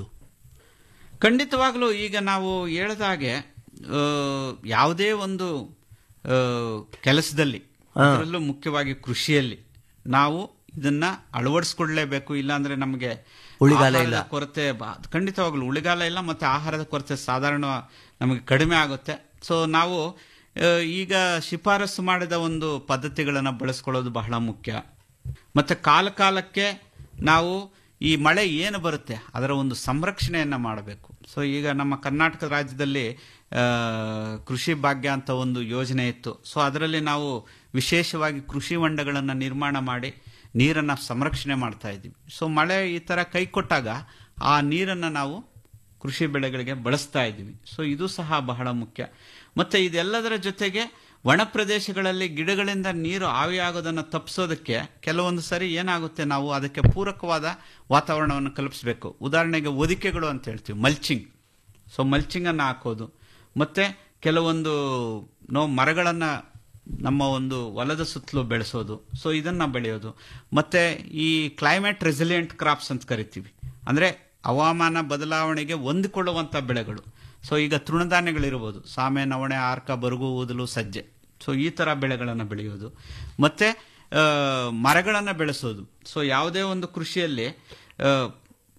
Speaker 18: ಖಂಡಿತವಾಗ್ಲೂ ಈಗ ನಾವು ಹೇಳಿದ ಹಾಗೆ ಆ, ಯಾವುದೇ ಒಂದು ಆ, ಕೆಲಸದಲ್ಲಿ
Speaker 17: ಹಾ.
Speaker 18: ಅದರಲ್ಲೂ ಮುಖ್ಯವಾಗಿ ಕೃಷಿಯಲ್ಲಿ ನಾವು ಇದನ್ನ ಅಳವಡಿಸ್ಕೊಡ್ಲೇಬೇಕು ಇಲ್ಲಾಂದ್ರೆ ನಮಗೆ
Speaker 17: ಉಳಿಗಾಲ
Speaker 18: ಆಹಾರದ
Speaker 17: ಇಲ್ಲ.
Speaker 18: ಕೊರತೆ ಬಾ- ಖಂಡಿತವಾಗ್ಲೂ ಉಳಿಗಾಲ ಇಲ್ಲ ಮತ್ತೆ ಆಹಾರದ ಕೊರತೆ ಸಾಧಾರಣ ನಮಗೆ ಕಡಿಮೆ ಆಗುತ್ತೆ ಸೊ ನಾವು ಆ, ಈಗ ಶಿಫಾರಸು ಮಾಡಿದ ಒಂದು ಪದ್ಧತಿಗಳನ್ನು ಬಳಸ್ಕೊಳ್ಳೋದು ಬಹಳ ಮುಖ್ಯ ಮತ್ತೆ ಕಾಲ ಕಾಲಕ್ಕೆ ನಾವು ಈ ಮಳೆ ಏನು ಬರುತ್ತೆ ಅದರ ಒಂದು ಸಂರಕ್ಷಣೆಯನ್ನ ಮಾಡಬೇಕು ಸೊ ಈಗ ನಮ್ಮ ಕರ್ನಾಟಕ ರಾಜ್ಯದಲ್ಲಿ ಆ, ಕೃಷಿ ಭಾಗ್ಯ ಅಂತ ಒಂದು ಯೋಜನೆ ಇತ್ತು ಸೊ ಅದರಲ್ಲಿ ನಾವು ವಿಶೇಷವಾಗಿ ಕೃಷಿ ಹೊಂಡಗಳನ್ನು ನಿರ್ಮಾಣ ಮಾಡಿ ನೀರನ್ನು ಸಂರಕ್ಷಣೆ ಮಾಡ್ತಾ ಇದ್ದೀವಿ ಸೊ ಮಳೆ ಈ ಥರ ಕೈ ಕೊಟ್ಟಾಗ ಆ ನೀರನ್ನು ನಾವು ಕೃಷಿ ಬೆಳೆಗಳಿಗೆ ಬಳಸ್ತಾ ಇದ್ದೀವಿ ಸೊ ಇದು ಸಹ ಬಹಳ ಮುಖ್ಯ ಮತ್ತೆ ಇದೆಲ್ಲದರ ಜೊತೆಗೆ ಒಣ ಪ್ರದೇಶಗಳಲ್ಲಿ ಗಿಡಗಳಿಂದ ನೀರು ಆವಿಯಾಗೋದನ್ನು ತಪ್ಪಿಸೋದಕ್ಕೆ ಕೆಲವೊಂದು ಸರಿ ಏನಾಗುತ್ತೆ ನಾವು ಅದಕ್ಕೆ ಪೂರಕವಾದ ವಾತಾವರಣವನ್ನು ಕಲ್ಪಿಸಬೇಕು ಉದಾಹರಣೆಗೆ ಒದಿಕೆಗಳು ಅಂತ ಹೇಳ್ತೀವಿ ಮಲ್ಚಿಂಗ್ ಸೊ ಮಲ್ಚಿಂಗ್ ಅನ್ನು ಹಾಕೋದು ಮತ್ತೆ ಕೆಲವೊಂದು ನಾವು ಮರಗಳನ್ನ ನಮ್ಮ ಒಂದು ಹೊಲದ ಸುತ್ತಲೂ ಬೆಳೆಸೋದು ಸೊ ಇದನ್ನ ಬೆಳೆಯೋದು ಮತ್ತೆ ಈ ಕ್ಲೈಮೇಟ್ ರೆಸಿಲಿಯಂಟ್ ಕ್ರಾಪ್ಸ್ ಅಂತ ಕರಿತೀವಿ ಅಂದ್ರೆ ಹವಾಮಾನ ಬದಲಾವಣೆಗೆ ಹೊಂದಿಕೊಳ್ಳುವಂತ ಬೆಳೆಗಳು ಸೊ ಈಗ ತೃಣಧಾನ್ಯಗಳಿರ್ಬೋದು ಸಾಮೆ ನವಣೆ ಆರ್ಕ ಬರುಗು ಊದಲು ಸಜ್ಜೆ ಸೊ ಈ ತರ ಬೆಳೆಗಳನ್ನು ಬೆಳೆಯೋದು ಮತ್ತೆ ಮರಗಳನ್ನು ಬೆಳೆಸೋದು ಸೊ ಯಾವುದೇ ಒಂದು ಕೃಷಿಯಲ್ಲಿ ಆ,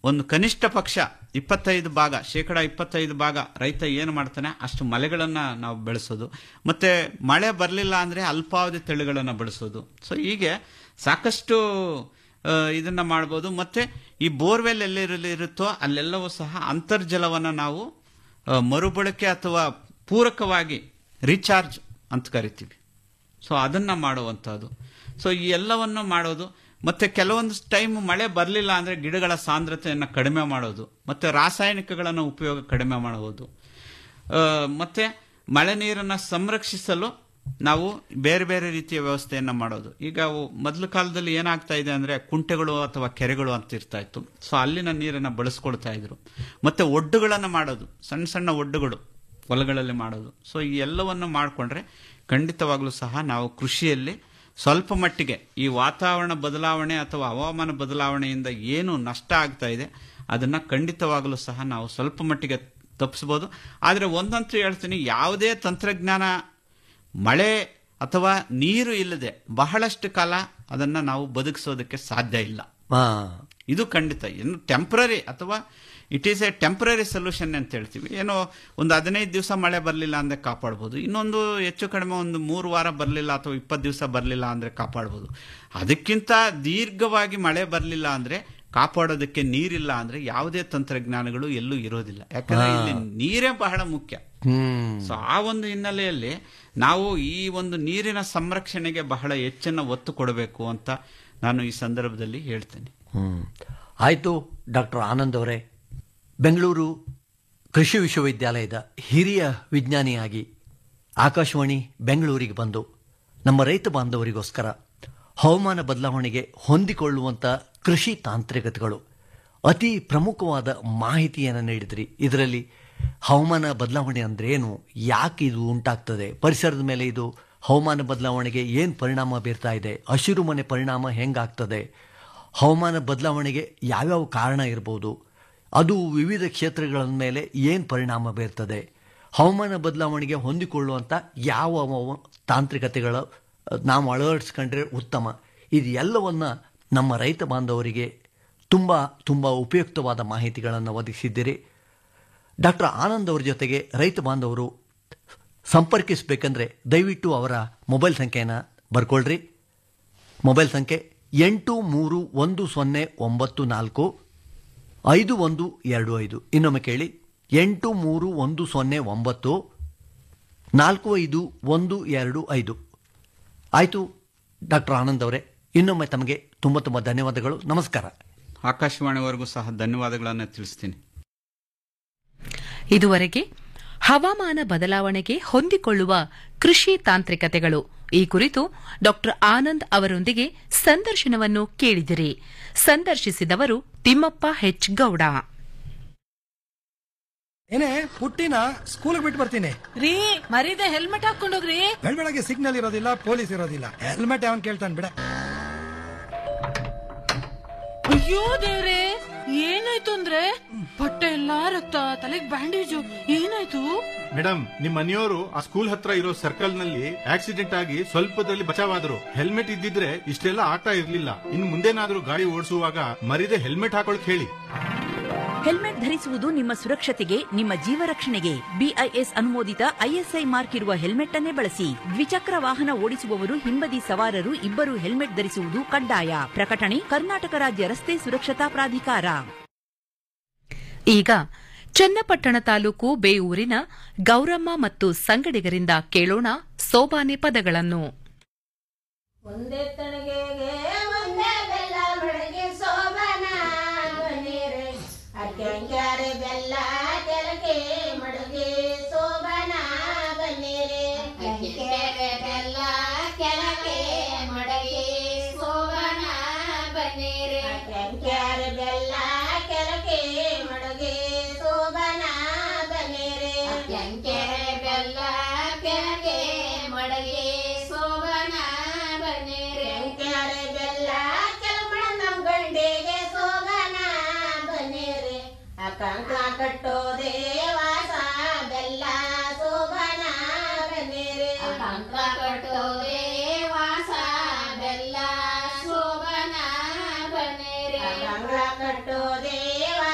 Speaker 18: ಒಂದು ಕನಿಷ್ಠ ಪಕ್ಷ ಇಪ್ಪತ್ತೈದು ಭಾಗ ಶೇಕಡ ಇಪ್ಪತ್ತೈದು ಭಾಗ ರೈತ ಏನು ಮಾಡ್ತಾನೆ ಅಷ್ಟು ಮಳೆಗಳನ್ನು ನಾವು ಬೆಳೆಸೋದು ಮತ್ತೆ ಮಳೆ ಬರಲಿಲ್ಲ ಅಂದರೆ ಅಲ್ಪಾವಧಿ ತಳಿಗಳನ್ನು ಬೆಳೆಸೋದು ಸೊ ಹೀಗೆ ಸಾಕಷ್ಟು ಆ, ಇದನ್ನ ಮಾಡ್ಬೋದು ಮತ್ತೆ ಈ ಬೋರ್ವೆಲ್ ಎಲ್ಲಿರಲಿರುತ್ತೋ ಅಲ್ಲೆಲ್ಲವೂ ಸಹ ಅಂತರ್ಜಲವನ್ನು ನಾವು ಆ, ಮರುಬಳಕೆ ಅಥವಾ ಪೂರಕವಾಗಿ ರೀಚಾರ್ಜ್ ಅಂತ ಕರಿತೀವಿ ಸೊ ಅದನ್ನ ಮಾಡುವಂಥದ್ದು ಸೊ ಈ ಎಲ್ಲವನ್ನು ಮಾಡೋದು ಮತ್ತೆ ಕೆಲವೊಂದು ಟೈಮ್ ಮಳೆ ಬರಲಿಲ್ಲ ಅಂದ್ರೆ ಗಿಡಗಳ ಸಾಂದ್ರತೆಯನ್ನು ಕಡಿಮೆ ಮಾಡೋದು ಮತ್ತೆ ರಾಸಾಯನಿಕಗಳನ್ನು ಉಪಯೋಗ ಕಡಿಮೆ ಮಾಡುವುದು ಆ, ಮತ್ತೆ ಮಳೆ ನೀರನ್ನು ಸಂರಕ್ಷಿಸಲು ನಾವು ಬೇರೆ ಬೇರೆ ರೀತಿಯ ವ್ಯವಸ್ಥೆಯನ್ನು ಮಾಡೋದು ಈಗ ಅವು ಮೊದಲ ಕಾಲದಲ್ಲಿ ಏನಾಗ್ತಾ ಇದೆ ಅಂದ್ರೆ ಕುಂಟೆಗಳು ಅಥವಾ ಕೆರೆಗಳು ಅಂತ ಇರ್ತಾ ಇತ್ತು ಸೊ ಅಲ್ಲಿನ ನೀರನ್ನು ಬಳಸ್ಕೊಳ್ತಾ ಇದ್ರು ಮತ್ತೆ ಒಡ್ಡುಗಳನ್ನು ಮಾಡೋದು ಸಣ್ಣ ಸಣ್ಣ ಒಡ್ಡುಗಳು ಹೊಲಗಳಲ್ಲಿ ಮಾಡೋದು ಸೊ ಈ ಎಲ್ಲವನ್ನು ಮಾಡಿಕೊಂಡ್ರೆ ಖಂಡಿತವಾಗ್ಲೂ ಸಹ ನಾವು ಕೃಷಿಯಲ್ಲಿ ಸ್ವಲ್ಪ ಮಟ್ಟಿಗೆ ಈ ವಾತಾವರಣ ಬದಲಾವಣೆ ಅಥವಾ ಹವಾಮಾನ ಬದಲಾವಣೆಯಿಂದ ಏನು ನಷ್ಟ ಆಗ್ತಾ ಇದೆ ಅದನ್ನ ಖಂಡಿತವಾಗಲೂ ಸಹ ನಾವು ಸ್ವಲ್ಪ ಮಟ್ಟಿಗೆ ತಪ್ಪಿಸ್ಬೋದು ಆದರೆ ಒಂದಂತೂ ಹೇಳ್ತೀನಿ ಯಾವುದೇ ತಂತ್ರಜ್ಞಾನ ಮಳೆ ಅಥವಾ ನೀರು ಇಲ್ಲದೆ ಬಹಳಷ್ಟು ಕಾಲ ಅದನ್ನ ನಾವು ಬದುಕಿಸೋದಕ್ಕೆ ಸಾಧ್ಯ ಇಲ್ಲ ಇದು ಖಂಡಿತ ಇನ್ನು ಟೆಂಪ್ರರಿ ಅಥವಾ it is a temporary solution ಅಂತ ಹೇಳ್ತೀವಿ ಏನೋ ಒಂದು ಹದಿನೈದು ದಿವಸ ಮಳೆ ಬರಲಿಲ್ಲ ಅಂದ್ರೆ ಕಾಪಾಡ್ಬೋದು ಇನ್ನೊಂದು ಹೆಚ್ಚು ಕಡಿಮೆ ಒಂದು ಮೂರು ವಾರ ಬರಲಿಲ್ಲ ಅಥವಾ ಇಪ್ಪತ್ತು ದಿವಸ ಬರಲಿಲ್ಲ ಅಂದ್ರೆ ಕಾಪಾಡ್ಬೋದು ಅದಕ್ಕಿಂತ ದೀರ್ಘವಾಗಿ ಮಳೆ ಬರಲಿಲ್ಲ ಅಂದ್ರೆ ಕಾಪಾಡೋದಕ್ಕೆ ನೀರಿಲ್ಲ ಅಂದ್ರೆ ಯಾವುದೇ ತಂತ್ರಜ್ಞಾನಗಳು ಎಲ್ಲೂ ಇರೋದಿಲ್ಲ ಯಾಕಂದ್ರೆ ಇಲ್ಲಿ ನೀರೇ ಬಹಳ ಮುಖ್ಯ ಸೊ ಆ ಒಂದು ಹಿನ್ನೆಲೆಯಲ್ಲಿ ನಾವು ಈ ಒಂದು ನೀರಿನ ಸಂರಕ್ಷಣೆಗೆ ಬಹಳ ಹೆಚ್ಚಿನ ಒತ್ತು ಕೊಡಬೇಕು ಅಂತ ನಾನು ಈ ಸಂದರ್ಭದಲ್ಲಿ ಹೇಳ್ತೇನೆ
Speaker 17: ಹ್ಮ್ ಆಯಿತು ಡಾಕ್ಟರ್ ಆನಂದ್ ಅವರೇ ಬೆಂಗಳೂರು ಕೃಷಿ ವಿಶ್ವವಿದ್ಯಾಲಯದ ಹಿರಿಯ ವಿಜ್ಞಾನಿಯಾಗಿ ಆಕಾಶವಾಣಿ ಬೆಂಗಳೂರಿಗೆ ಬಂದು ನಮ್ಮ ರೈತ ಬಾಂಧವರಿಗೋಸ್ಕರ ಹವಾಮಾನ ಬದಲಾವಣೆಗೆ ಹೊಂದಿಕೊಳ್ಳುವಂಥ ಕೃಷಿ ತಾಂತ್ರಿಕತೆಗಳು ಅತಿ ಪ್ರಮುಖವಾದ ಮಾಹಿತಿಯನ್ನು ನೀಡಿದ್ರಿ ಇದರಲ್ಲಿ ಹವಾಮಾನ ಬದಲಾವಣೆ ಅಂದ್ರೆ ಏನು ಯಾಕೆ ಇದು ಉಂಟಾಗ್ತದೆ ಪರಿಸರದ ಮೇಲೆ ಇದು ಹವಾಮಾನ ಬದಲಾವಣೆಗೆ ಏನು ಪರಿಣಾಮ ಬೀರ್ತಾ ಇದೆ ಹಸಿರು ಮನೆ ಪರಿಣಾಮ ಹೆಂಗಾಗ್ತದೆ ಹವಾಮಾನ ಬದಲಾವಣೆಗೆ ಯಾವ್ಯಾವ ಕಾರಣ ಇರ್ಬೋದು ಅದು ವಿವಿಧ ಕ್ಷೇತ್ರಗಳ ಮೇಲೆ ಏನು ಪರಿಣಾಮ ಬೀರ್ತದೆ ಹವಾಮಾನ ಬದಲಾವಣೆಗೆ ಹೊಂದಿಕೊಳ್ಳುವಂಥ ಯಾವ ವ- ತಾಂತ್ರಿಕತೆಗಳ ಅಹ್, ನಾವು ಅಳವಡಿಸ್ಕೊಂಡ್ರೆ ಉತ್ತಮ ಇದು ಎಲ್ಲವನ್ನ ನಮ್ಮ ರೈತ ಬಾಂಧವರಿಗೆ ತುಂಬ ತುಂಬ ಉಪಯುಕ್ತವಾದ ಮಾಹಿತಿಗಳನ್ನು ಒದಗಿಸಿದ್ದೀರಿ ಡಾಕ್ಟರ್ ಆನಂದ್ ಅವ್ರ ಜೊತೆಗೆ ರೈತ ಬಾಂಧವರು ಸಂಪರ್ಕಿಸಬೇಕಂದ್ರೆ ದಯವಿಟ್ಟು ಅವರ ಮೊಬೈಲ್ ಸಂಖ್ಯೆಯನ್ನು ಬರ್ಕೊಳ್ರಿ ಮೊಬೈಲ್ ಸಂಖ್ಯೆ ಎಂಟು ಮೂರು ಒಂದು ಸೊನ್ನೆ ಒಂಬತ್ತು ನಾಲ್ಕು ಐದು ಒಂದು ಎರಡು ಐದು ಇನ್ನೊಮ್ಮೆ ಕೇಳಿ ಎಂಟು ಮೂರು ಒಂದು ಸೊನ್ನೆ ಒಂಬತ್ತು ನಾಲ್ಕು ಐದು ಒಂದು ಎರಡು ಐದು ಆಯಿತು ಡಾಕ್ಟರ್ ಆನಂದ್ ಅವರೇ ಇನ್ನೊಮ್ಮೆ ತಮಗೆ ತುಂಬ ತುಂಬ ಧನ್ಯವಾದಗಳು ನಮಸ್ಕಾರ
Speaker 18: ಆಕಾಶವಾಣಿವರೆಗೂ ಸಹ ಧನ್ಯವಾದಗಳನ್ನು ತಿಳಿಸ್ತೀನಿ
Speaker 6: ಇದುವರೆಗೆ ಹವಾಮಾನ ಬದಲಾವಣೆಗೆ ಹೊಂದಿಕೊಳ್ಳುವ ಕೃಷಿ ತಾಂತ್ರಿಕತೆಗಳು ಈ ಕುರಿತು ಡಾಕ್ಟರ್ ಆನಂದ್ ಅವರೊಂದಿಗೆ ಸಂದರ್ಶನವನ್ನು ಕೇಳಿದಿರಿ ಸಂದರ್ಶಿಸಿದವರು ತಿಮ್ಮಪ್ಪ ಹೆಚ್ ಗೌಡ
Speaker 7: ಏನೇ ಪುಟ್ಟಿನ ಸ್ಕೂಲ್ಗೆ ಬಿಟ್ಟು ಬರ್ತೀನಿ
Speaker 8: ರೀ ಮರೀದೆ ಹೆಲ್ಮೆಟ್ ಹಾಕೊಂಡೋಗ್ರಿ
Speaker 7: ಬೆಳಗ್ಗೆ ಸಿಗ್ನಲ್ ಇರೋದಿಲ್ಲ ಪೊಲೀಸ್ ಇರೋದಿಲ್ಲ ಹೆಲ್ಮೆಟ್ ಯಾವನ್ ಕೇಳ್ತಾನೆ ಬಿಡ
Speaker 8: ಅಯ್ಯೋ ದೇವ್ರೆ ಏನಾಯ್ತು ಅಂದ್ರೆ ಬಟ್ಟೆ ಎಲ್ಲಾ ರಕ್ತ ತಲೆಗ್ ಬ್ಯಾಂಡೇಜು ಏನಾಯ್ತು
Speaker 9: ಮೇಡಮ್ ನಿಮ್ ಮನೆಯವರು ಆ ಸ್ಕೂಲ್ ಹತ್ರ ಇರೋ ಸರ್ಕಲ್ ನಲ್ಲಿ ಆಕ್ಸಿಡೆಂಟ್ ಆಗಿ ಸ್ವಲ್ಪದಲ್ಲಿ ಬಚಾವಾದ್ರು ಹೆಲ್ಮೆಟ್ ಇದ್ದಿದ್ರೆ ಇಷ್ಟೆಲ್ಲ ಆಗ್ತಾ ಇರ್ಲಿಲ್ಲ ಇನ್ ಮುಂದೇನಾದ್ರೂ ಗಾಡಿ ಓಡಿಸುವಾಗ ಮರಿದೆ ಹೆಲ್ಮೆಟ್ ಹಾಕೊಳಕ್ ಹೇಳಿ
Speaker 10: ಹೆಲ್ಮೆಟ್ ಧರಿಸುವುದು ನಿಮ್ಮ ಸುರಕ್ಷತೆಗೆ ನಿಮ್ಮ ಜೀವ ರಕ್ಷಣೆಗೆ ಬಿಐಎಸ್ ಅನುಮೋದಿತ ಐಎಸ್ಐ ಮಾರ್ಕ್ ಇರುವ ಹೆಲ್ಮೆಟ್ ಅನ್ನೇ ಬಳಸಿ ದ್ವಿಚಕ್ರ ವಾಹನ ಓಡಿಸುವವರು ಹಿಂಬದಿ ಸವಾರರು ಇಬ್ಬರು ಹೆಲ್ಮೆಟ್ ಧರಿಸುವುದು ಕಡ್ಡಾಯ ಪ್ರಕಟಣೆ ಕರ್ನಾಟಕ ರಾಜ್ಯ ರಸ್ತೆ ಸುರಕ್ಷತಾ ಪ್ರಾಧಿಕಾರ
Speaker 6: ಈಗ ಚನ್ನಪಟ್ಟಣ ತಾಲೂಕು ಬೇವೂರಿನ ಗೌರಮ್ಮ ಮತ್ತು ಸಂಗಡಿಗರಿಂದ ಕೇಳೋಣ ಸೋಬಾನೆ ಪದಗಳನ್ನು
Speaker 19: ಒಂದೇ ತಣಗೆಗೆ ಒಂದೇ ಬೆಲ್ಲ ಬೆಳಗ್ಗೆ ಸೋಬನ ಬನ್ನಿರೆ ಅಕ್ಕಂಗ್ಯಾರೆ ಬೆಲ್ಲ ತೆಲಗೆ ಮಡಗೆ ಸೋಬನ ಬನ್ನಿರೆ ಅಕ್ಕಂಗ್ಯಾರೆ ಬೆಲ್ಲ ಕೆಳಗೆ ಮಡಗೆ ಸೋಬನ ಬನ್ನಿರೆ ಅಕ್ಕಂಗ್ಯಾರೆ ಬೆಲ್ಲ ಕೆಳಗೆ ಮಡಗೆ ಸೋಬನ ಬನ್ನಿರೆ ಅಕ್ಕಂಗ್ಯಾರೆ ಬೆಲ್ಲ ಕೆಳಗೆ ಮಡಗೆ ಸೋಬನ ಬನ್ನಿರೆ ಕೆರೆ ಬೆಲ್ಲ ಕೆಲಮಣ ನಮ್ ಗಂಡಿಗೆ ಸೋಬನ ಬನ್ನಿರೆ ಅಕ್ಕಂಕ ಕಟ್ಟೋದೆ ವಾಸ ಬೆಲ್ಲ ಸೋಬನ ಬನ್ನಿರೆ ಅಕ್ಕಂಕ ಕಟ್ಟೋದೆ ವಾಸ ಬೆಲ್ಲ ಸೋಬನ ಬನ್ನಿರೆ ಅಕ್ಕಂಕ ಕಟ್ಟೋದೆ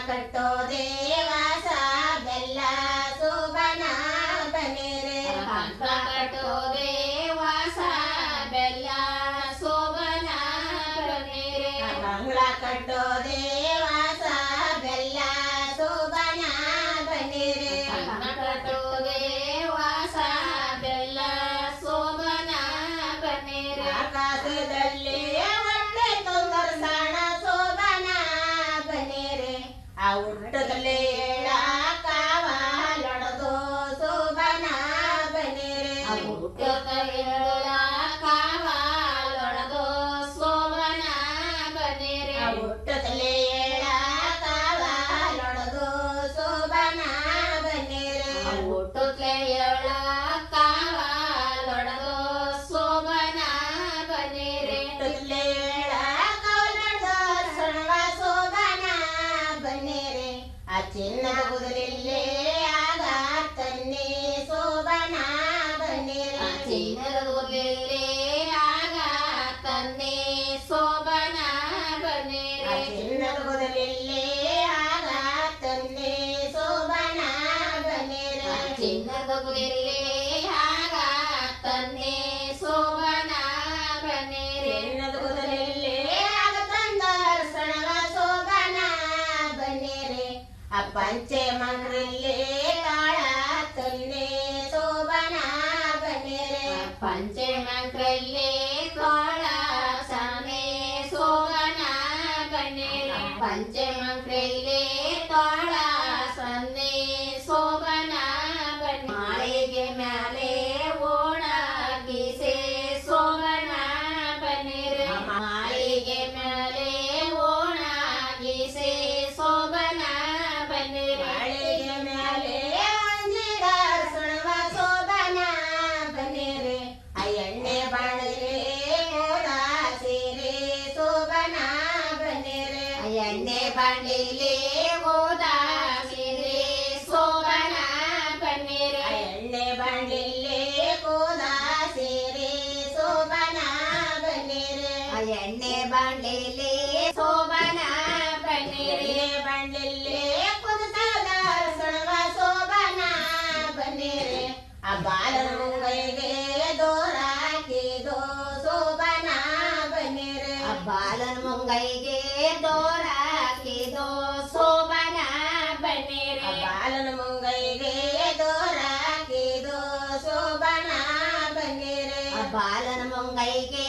Speaker 19: ಕಟ್ಟೋದೆ ವಾಸ ಬೆಲ್ಲ ಸೋಬನ ಬನ್ನಿರೆ ಕಂಕಣ ಕಟ್ಟೋದೆ ವಾಸ ಬೆಲ್ಲ ಸೋಬನ ಬನ್ನಿರೆ ಕಂಗಳ ಕಟ್ಟೋದೆ ವಾಸ ಬೆಲ್ಲ ಸೋಬನ ಬನ್ನಿರೆ ಕಂಕಣ ಕಟ್ಟೋದೆ ವಾಸ ಬೆಲ್ಲ ಸೋಬನ ಬನ್ನಿರೆ ಆಕಾಶದಲ್ಲಿ ಒಳ್ಳೆ ತೊಂದರ್ಸಣ ಸೋಬನ ಬನ್ನಿರೆ ಆ ಹುಟ್ಟದಲ್ಲಿ ಕಾವಾಲೊಡದು ಸೋಬನ ಬನ್ನಿರೆ ಆ ಹುಟ್ಟದಲ್ಲಿ ಕಾವಾಲೊಡದು ಸೋಬನ ಬನ್ನಿರೆ ಆ ಹುಟ್ಟದಲ್ಲಿ ಕಾವಾಲೊಡದು ಸೋಬನ ಬನ್ನಿರೆ ಆ ಹುಟ್ಟುತ್ತಲೇ ಕಾವಾಲೊಡದು ಸೋಬನ ಬನ್ನಿರೆ ಹುಟ್ಟುತ್ತಲೇ ಕಾವಾಲೊಡದು ಸಣವ ಸೋಬನ ಬನ್ನಿರೆ ಆ ಚಿನ್ನದ ಕುದಲಿಲ್ಲೇ ಆಗ ತನ್ನಿ ಸೋಬನ ಬನ್ನಿರೆ ಆ ಚಿನ್ನದ ಕುದಲಿಲ್ಲೇ ಆಗ ತನ್ನಿ ಸೋಬನ ಬನ್ನಿರೆ ಆ ಚಿನ್ನದ ಕುದಲಿಲ್ಲೇ ಆಗ ತನ್ನಿ ಸೋಬನ ಬನ್ನಿರೆ ಆ ಚಿನ್ನದ ಕುದಲಿಲ್ಲೇ ಆಗ ತನ್ನಿ ಸೋಬನ ಬನ್ನಿರೆ ಚಿನ್ನದ ಕುದಲಿಲ್ಲೇ ಆಗ ತಂದ ಸಣವ ಸೋಬನ ಬನ್ನಿರೆ ಆ ಪಂಚೆ ಮಂಗ್ರಲ್ಲಿ ಕಾಳ ತನ್ನೆ ಸೋಬನ ಬನ್ನಿರೆ ಪಂಚೆ ಮಂಗ್ರಲ್ಲಿ ಕಾಳ ಸನೆ ಸೋಬನ ಬನ್ನಿರೆ ಪಂಚೆ ಮಂಗ್ರಲ್ಲಿ ಕಾಳ ಸನ್ನೆ ಸೋಬನ ಬನ್ನಿ ಮಾಳಿಗೆ ಮ್ಯಾಲೆ ಓಣಾಗಿಸೆ ಸೋಬನ ಬನ್ನಿರೆ ಮಾಳಿಗೆ ಮ್ಯಾಲೆ ಓಣಾಗಿಸೆ ಸೋಬನ ಬನ್ನಿರೆ ಮಾಳಿಗೆ ಮ್ಯಾಲೆ ಒಂದಿಡ ಸುಣವ ಸೋಬನ ಬನ್ನಿರೆ ಆ ಎಣ್ಣೆ ಬಾಣಲೆ ಹೋದ ಸೀರೆ ಸೋಬನ ಬನ್ನಿರೆ ಆ ಎಣ್ಣೆ ಬಾಂಡಿಲೆ ಹೋದ ಸೀರೆ ಸೋಬನ ಬನ್ನಿರೆ ಆ ಎಣ್ಣೆ ಬಾಂಡಿಲೆ ಹೋದ ಸೀರೆ ಸೋಬನ ಬನ್ನಿರೆ ಆ ಎಣ್ಣೆ ಬಾಂಡಿಲೆ ಸೋಬನ ಬನ್ನಿರೆ ಬಾಂಡಿಲೆ ಕುದಸದ ಸಣವ ಸೋಬನ ಬನ್ನಿರೆ ಆ ಬಾಲನ ಮುಂಗೈಗೆ ದೋರಾಕಿದೋ ಸೋಬನ ಬನ್ನಿರೆ ಆ ಬಾಲನ ಮುಂಗೈಗೆ ದೋರಾಕಿದೋ ಸೋಬನ ಬನ್ನಿರೆ ಆ ಬಾಲನ ಮುಂಗೈಗೆ ದೋರಾಕಿದೋ ಸೋಬನ ಬನ್ನಿರೆ ಆ ಬಾಲನ ಮುಂಗೈಗೆ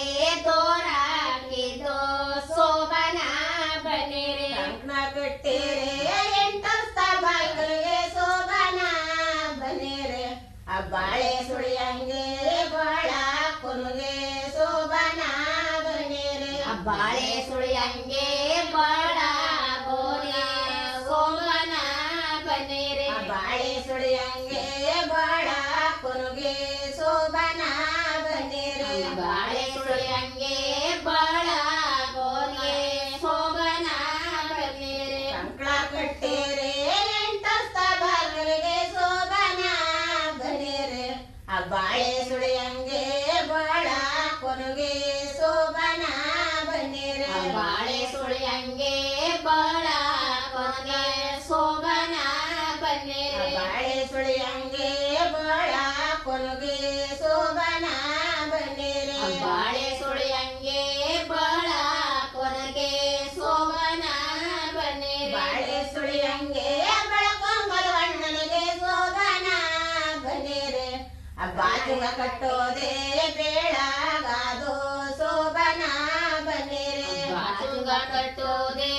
Speaker 19: ದೋರಾಕಿದೋ ಸೋಬನ ಬನ್ನಿರೆ ಕಂಕಣ ಕಟ್ಟಿರೆ ಎಂಟು ಬಾಯಿಗಳಿಗೆ ಸೋಬನ ಬನ್ನಿರೆ ಆ ಬಾಳೆ ಸುಳಿಯಂಗೆ ಬಾಳ ಕೊನುಗೆ ಸೋಬನ ಬನ್ನಿರೆ ಆ ಬಾಳೆ ಸುಳಿಯಂಗೆ ಬಾಳ ಗೋನೆ ಸೋಬನ ಬನ್ನಿರೆ ಆ ಬಾಳೆ ಸುಳಿಯಂಗೆ ಬಾಳ ಕೊನುಗೆ ಸೋಬನ ಬನ್ನಿರೆ ಬಾಳೆ ಸುಳಿಯಂಗೆ ಬಾಳ ಗೋನೆ ಸೋಬನ ಬನ್ನಿರೆ ಕಂಕಳ ಕಟ್ಟಿರೆ ಎಂಟಸ್ತ ಬಾಗಿಲಿಗೆ ಸೋಬನ ಬನ್ನಿರೆ ಆ ಬಾಳೆ ಸುಳಿಯಂಗೆ ಬಾಳ ಕೊನುಗೆ ಸೋಬನ ಬನ್ನಿರೆ ಆ ಬಾಳೆ ಸುಳಿಯಂಗೆ ಬಾಳ ಕೊನೆಗೆ ಸೋಬನ ಬನ್ನಿರೆ ಆ ಬಾಳೆ ಸುಳಿಯಂಗೆ ಬಾಳ ಕೊನುಗೆ ಸೋಬನ ಬನ್ನಿರೆ ಆ ಬಾಳೆ ಸುಳಿಯಂಗೆ ಬಾಳ ಕೊನೆಗೆ ಸೋಬನ ಬನ್ನಿರೆ ಬಾಳೆ ಸುಳಿಯಂಗೆ ಬೆಳಕೊಂಬಲವಣ್ಣನಿಗೆ ಸೋಬನ ಬನ್ನಿರೆ ಆ ಬಾಜುಗ ಕಟ್ಟೋದೆ ಬೇಳಗಾದೋ ಸೋಬನ ಬನ್ನಿರೆ ಬಾಜುಗ ಕಟ್ಟೋದೆ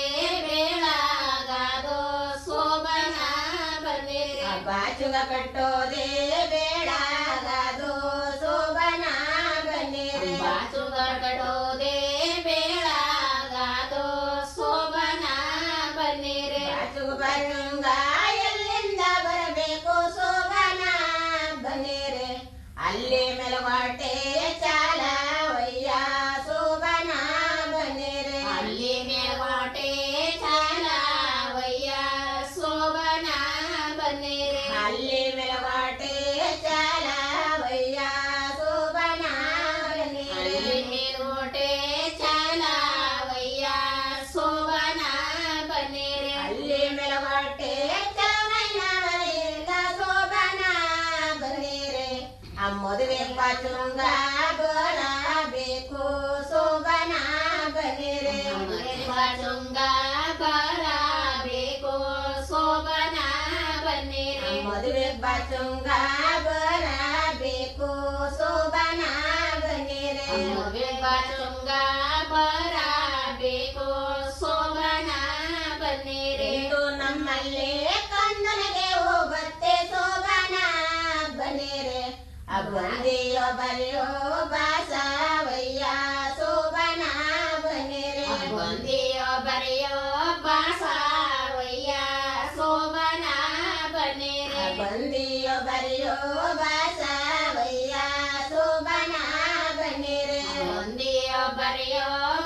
Speaker 19: ಬೇಳಗಾದೋ ಸೋಬನ ಬನ್ನಿರೆ ಆ ಬಾಜುಗ ಕಟ್ಟೋದೆ ಬೇಳಗಾದೋ ಸೋಬನ ಬನ್ನಿರೆ ಬಾಜುಗ ಕಟ್ಟೋದೆ ಬೇಳಗಾದೋ ಸೋಬನ ಬನ್ನಿರೆ ಬಾಜುಗ ಬಂಗ ಎಲ್ಲಿಂದ ಬರಬೇಕು ಸೋಬನ ಬನ್ನಿರೆ ಅಲ್ಲಿ ಮೆಲವಾಟೆ ಚಾಲ ವಯ್ಯ ಸೋಬನ ಬನ್ನಿರೆ ಅಲ್ಲಿ ಮೆಲವಾಟೆ ಚಾಲ ವಯ್ಯ ಸೋಬನ ಬನ್ನಿರೆ ಅಲ್ಲಿ ಮೆಲವಾಟೆ ಚಾಲ ಆ ಮದುವೆ ಬಾಚುಂಗ ಬರಬೇಕು ಶೋಭನ ಬನ್ನಿರೆ ಮದುವೆ ಬಾಚುಂಗ ಬರಬೇಕು ಶೋಭನ ಬನ್ನಿರೆ ಮದುವೆ ಬಾಚುಂಗ ಬರಬೇಕು ಶೋಭನ ಬನ್ನಿರೆ ಮದುವೆ ಬಾಚುಂಗ ಬರಬೇಕು ಶೋಭನ ಬನ್ನಿರೆ ಇದು ನಮ್ಮಲ್ಲಿ ಕಣ್ಣನಿಗೆ ಹೋಗುತ್ತೆ ಶೋಭನ ಬನ್ನಿರೆ ಬಂದಿಯೋ ಬರೆಯೋ ಬಾಸವಯ್ಯ ಶೋಭನ ಬನ್ನಿರೆ ಬಂದಿಯೋ ಬರೆಯೋ ಬಾಸವಯ್ಯ ಶೋಭನ ಬನ್ನಿರೆ ಬಂದಿಯೋ ಬರೆಯೋ ಬಾಸವಯ್ಯ ಶೋಭನ ಬನ್ನಿರೆ ಬಂದಿಯೋ ಬರೆಯೋ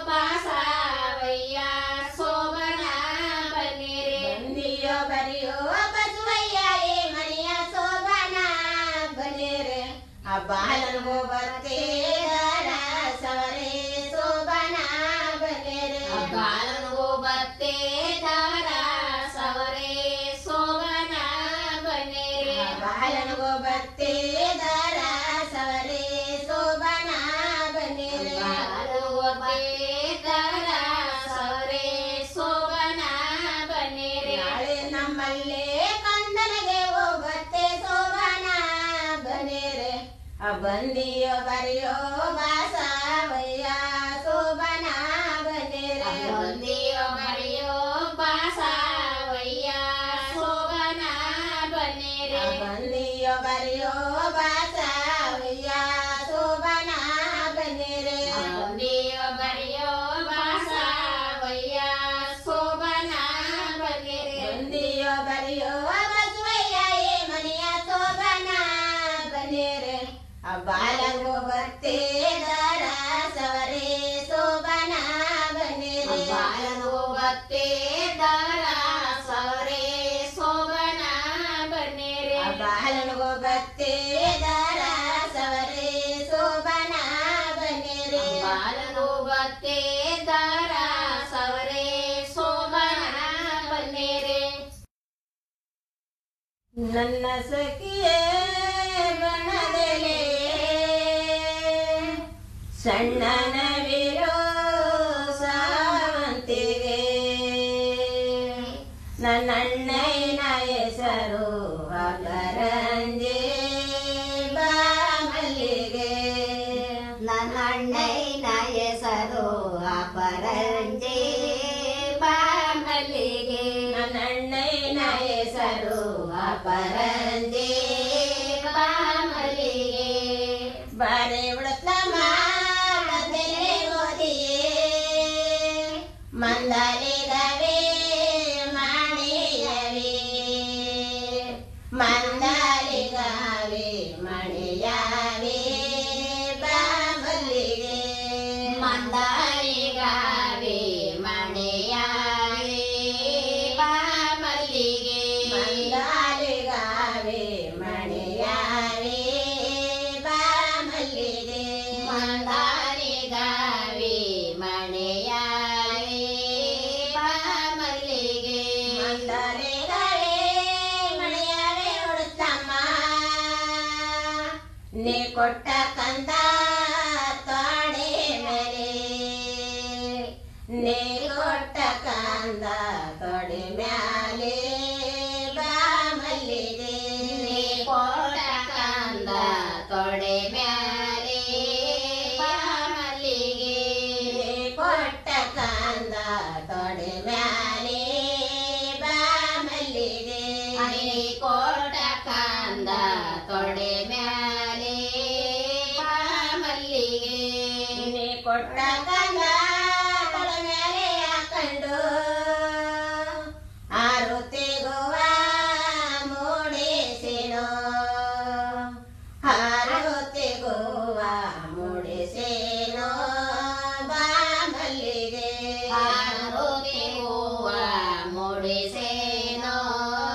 Speaker 19: ಬಾಸವಯ್ಯ ಶೋಭನ ಬನ್ನಿರೆ ಬಂದಿಯೋ ಬರೆಯೋ ಬಸವಯ್ಯ ಏ ಮನೆಯ ಶೋಭನ ಬನ್ನಿರೆ ಆ ಬಾಲನಿಗೂ ಬರ್ತೇದಾರ ಸವರೇ ಶೋಭನ ಬನ್ನಿರೆ ಆ ಬಾಲನಿಗೂ ಬರ್ತೇದಾರ ಸವರೇ ಶೋಭನ ಬನ್ನಿರೆ ಆ ಬಾಲನಿಗೂ ಬರ್ತೇದಾರ ಸವರೇ ಶೋಭನ ಬನ್ನಿರೆ ಬಾಲನಿಗೂ ಬರ್ತೇದಾರ ಸವರೇ ಶೋಭನ ಬನ್ನಿರೆ ನಾಳೆ ನಮ್ಮಲ್ಲೇ ಕಂದನಿಗೆ ಹೋಗುತ್ತೆ ಶೋಭನ ಬನ್ನಿರೆ ಆ ಬಂದಿಯೋ ಬರೆಯೋ ಬಾಸವಯ್ಯ ಶೋಭನ ಬನ್ನಿರೆ ಬಂದಿಯೋ ಬರೆಯೋ ಬಾಸವಯ್ಯ ಶೋಭನ ಬನ್ನಿರೆ ಬಂದಿಯೋ ಬರೆಯೋ ಬಾಸವಯ್ಯ ಶೋಭನ ಬನ್ನಿರೆ ಬಂದಿಯೋ ಬರೆಯೋ ಬಾಸವಯ್ಯ ಶೋಭನ ಬನ್ನಿರೆ ಬಂದಿಯೋ ಬರೆಯೋ ಬಸವಯ್ಯ ಏ ಮನೆಯ ಶೋಭನ ಬನ್ನಿರೆ ಆ ಬಾಲಂಗೋ ಬರ್ತೇದಾರ ಸವರೇ ಶೋಭನ ಬನ್ನಿರೆ ಬಾಲಂಗೋ ಬರ್ತೇದಾರ ಸವರೇ ಶೋಭನ ಬನ್ನಿರೆ ಬಾಲನಿಗೋ ಬರ್ತೇದಾರ ಸವರೇ ಶೋಭನ ಬನ್ನಿರೆ ಬಾಲನಿಗೋ ಬರ್ತೇದಾರ ಸವರೇ ಶೋಭನ ಬನ್ನಿರೆ ನನ್ನ ಸಖಿಯೇ ಬಣದೆಲೆ ಸಣ್ಣನವಿರೋ ಸಾವಂತಿಗೆ ನನ್ನಣ್ಣಯ್ಯನ ಹೆಸರು ಅಪರಂಜೆ ಬಾಮಲ್ಲಿಗೆ ನನ್ನಣ್ಣಯ್ಯನ ಹೆಸರು ಅಪರಂಜೆ ಬಾಮಲ್ಲಿಗೆ ನನ್ನಣ್ಣಯ್ಯನ ಹೆಸರು ಅಪರಂಜೆ ಬಾಮಲ್ಲಿಗೆ ಬಾರೆ ಉಳತ್ನ ಮಾಡದೆ ಓದಿಯೇ ಮಂದಲಿಗವೇ ಮಣಿಯವೇ ಮಂದಲಿಗವೇ ಮಣಿಯವೇ ಬಾಮಲ್ಲಿಗೆ ಮಂದಲಿಗವೇ ಮಣಿಯವೇ ಬಾಮಲ್ಲಿಗೆ ಮಂದಲಿಗವೇ ಮಣಿಯವೇ ಬಾಮಲ್ಲಿಗೆ ಮಂದಾರಿಗಾವೆ ಮಣೆಯಾವೆ ಬಾಮಲ್ಲಿಗೆ ಮಂದಾರಿಗಾವೆ ಮಣೆಯಾವೆ ಉಡುತ್ತಮ್ಮ ನೀ ಕೊಟ್ಟ ಕಂದ ತೊಡೆ ಮೇಲೆ ನೀ ಕೊಟ್ಟ ಕಂದ ತೊಡೆ ಮ್ಯಾಲೆ ಬಾಮಲ್ಲಿಗೆ ನೀ ಕೊಟ್ಟ ಕಂದ ತೊಡೆ ಮ್ಯಾಲೆ ಬಾಮಲ್ಲಿಗೆ ನೀ ಕೊಟ್ಟ ಕಂದ ತೊಡೆ ಮ್ಯಾಲೆ ಬಾಮಲ್ಲಿಗೆ ನೀ ಕೊಟ್ಟ ಕಂದ ತೊಡೆ ಮ್ಯಾಲೆ ಬಾಮಲ್ಲಿಗೆ ನೀ ಕೊಟ್ಟ ಕಂದ ತೊಡೆ ಮ್ಯಾಲೆ ಹಾಕೊಂಡು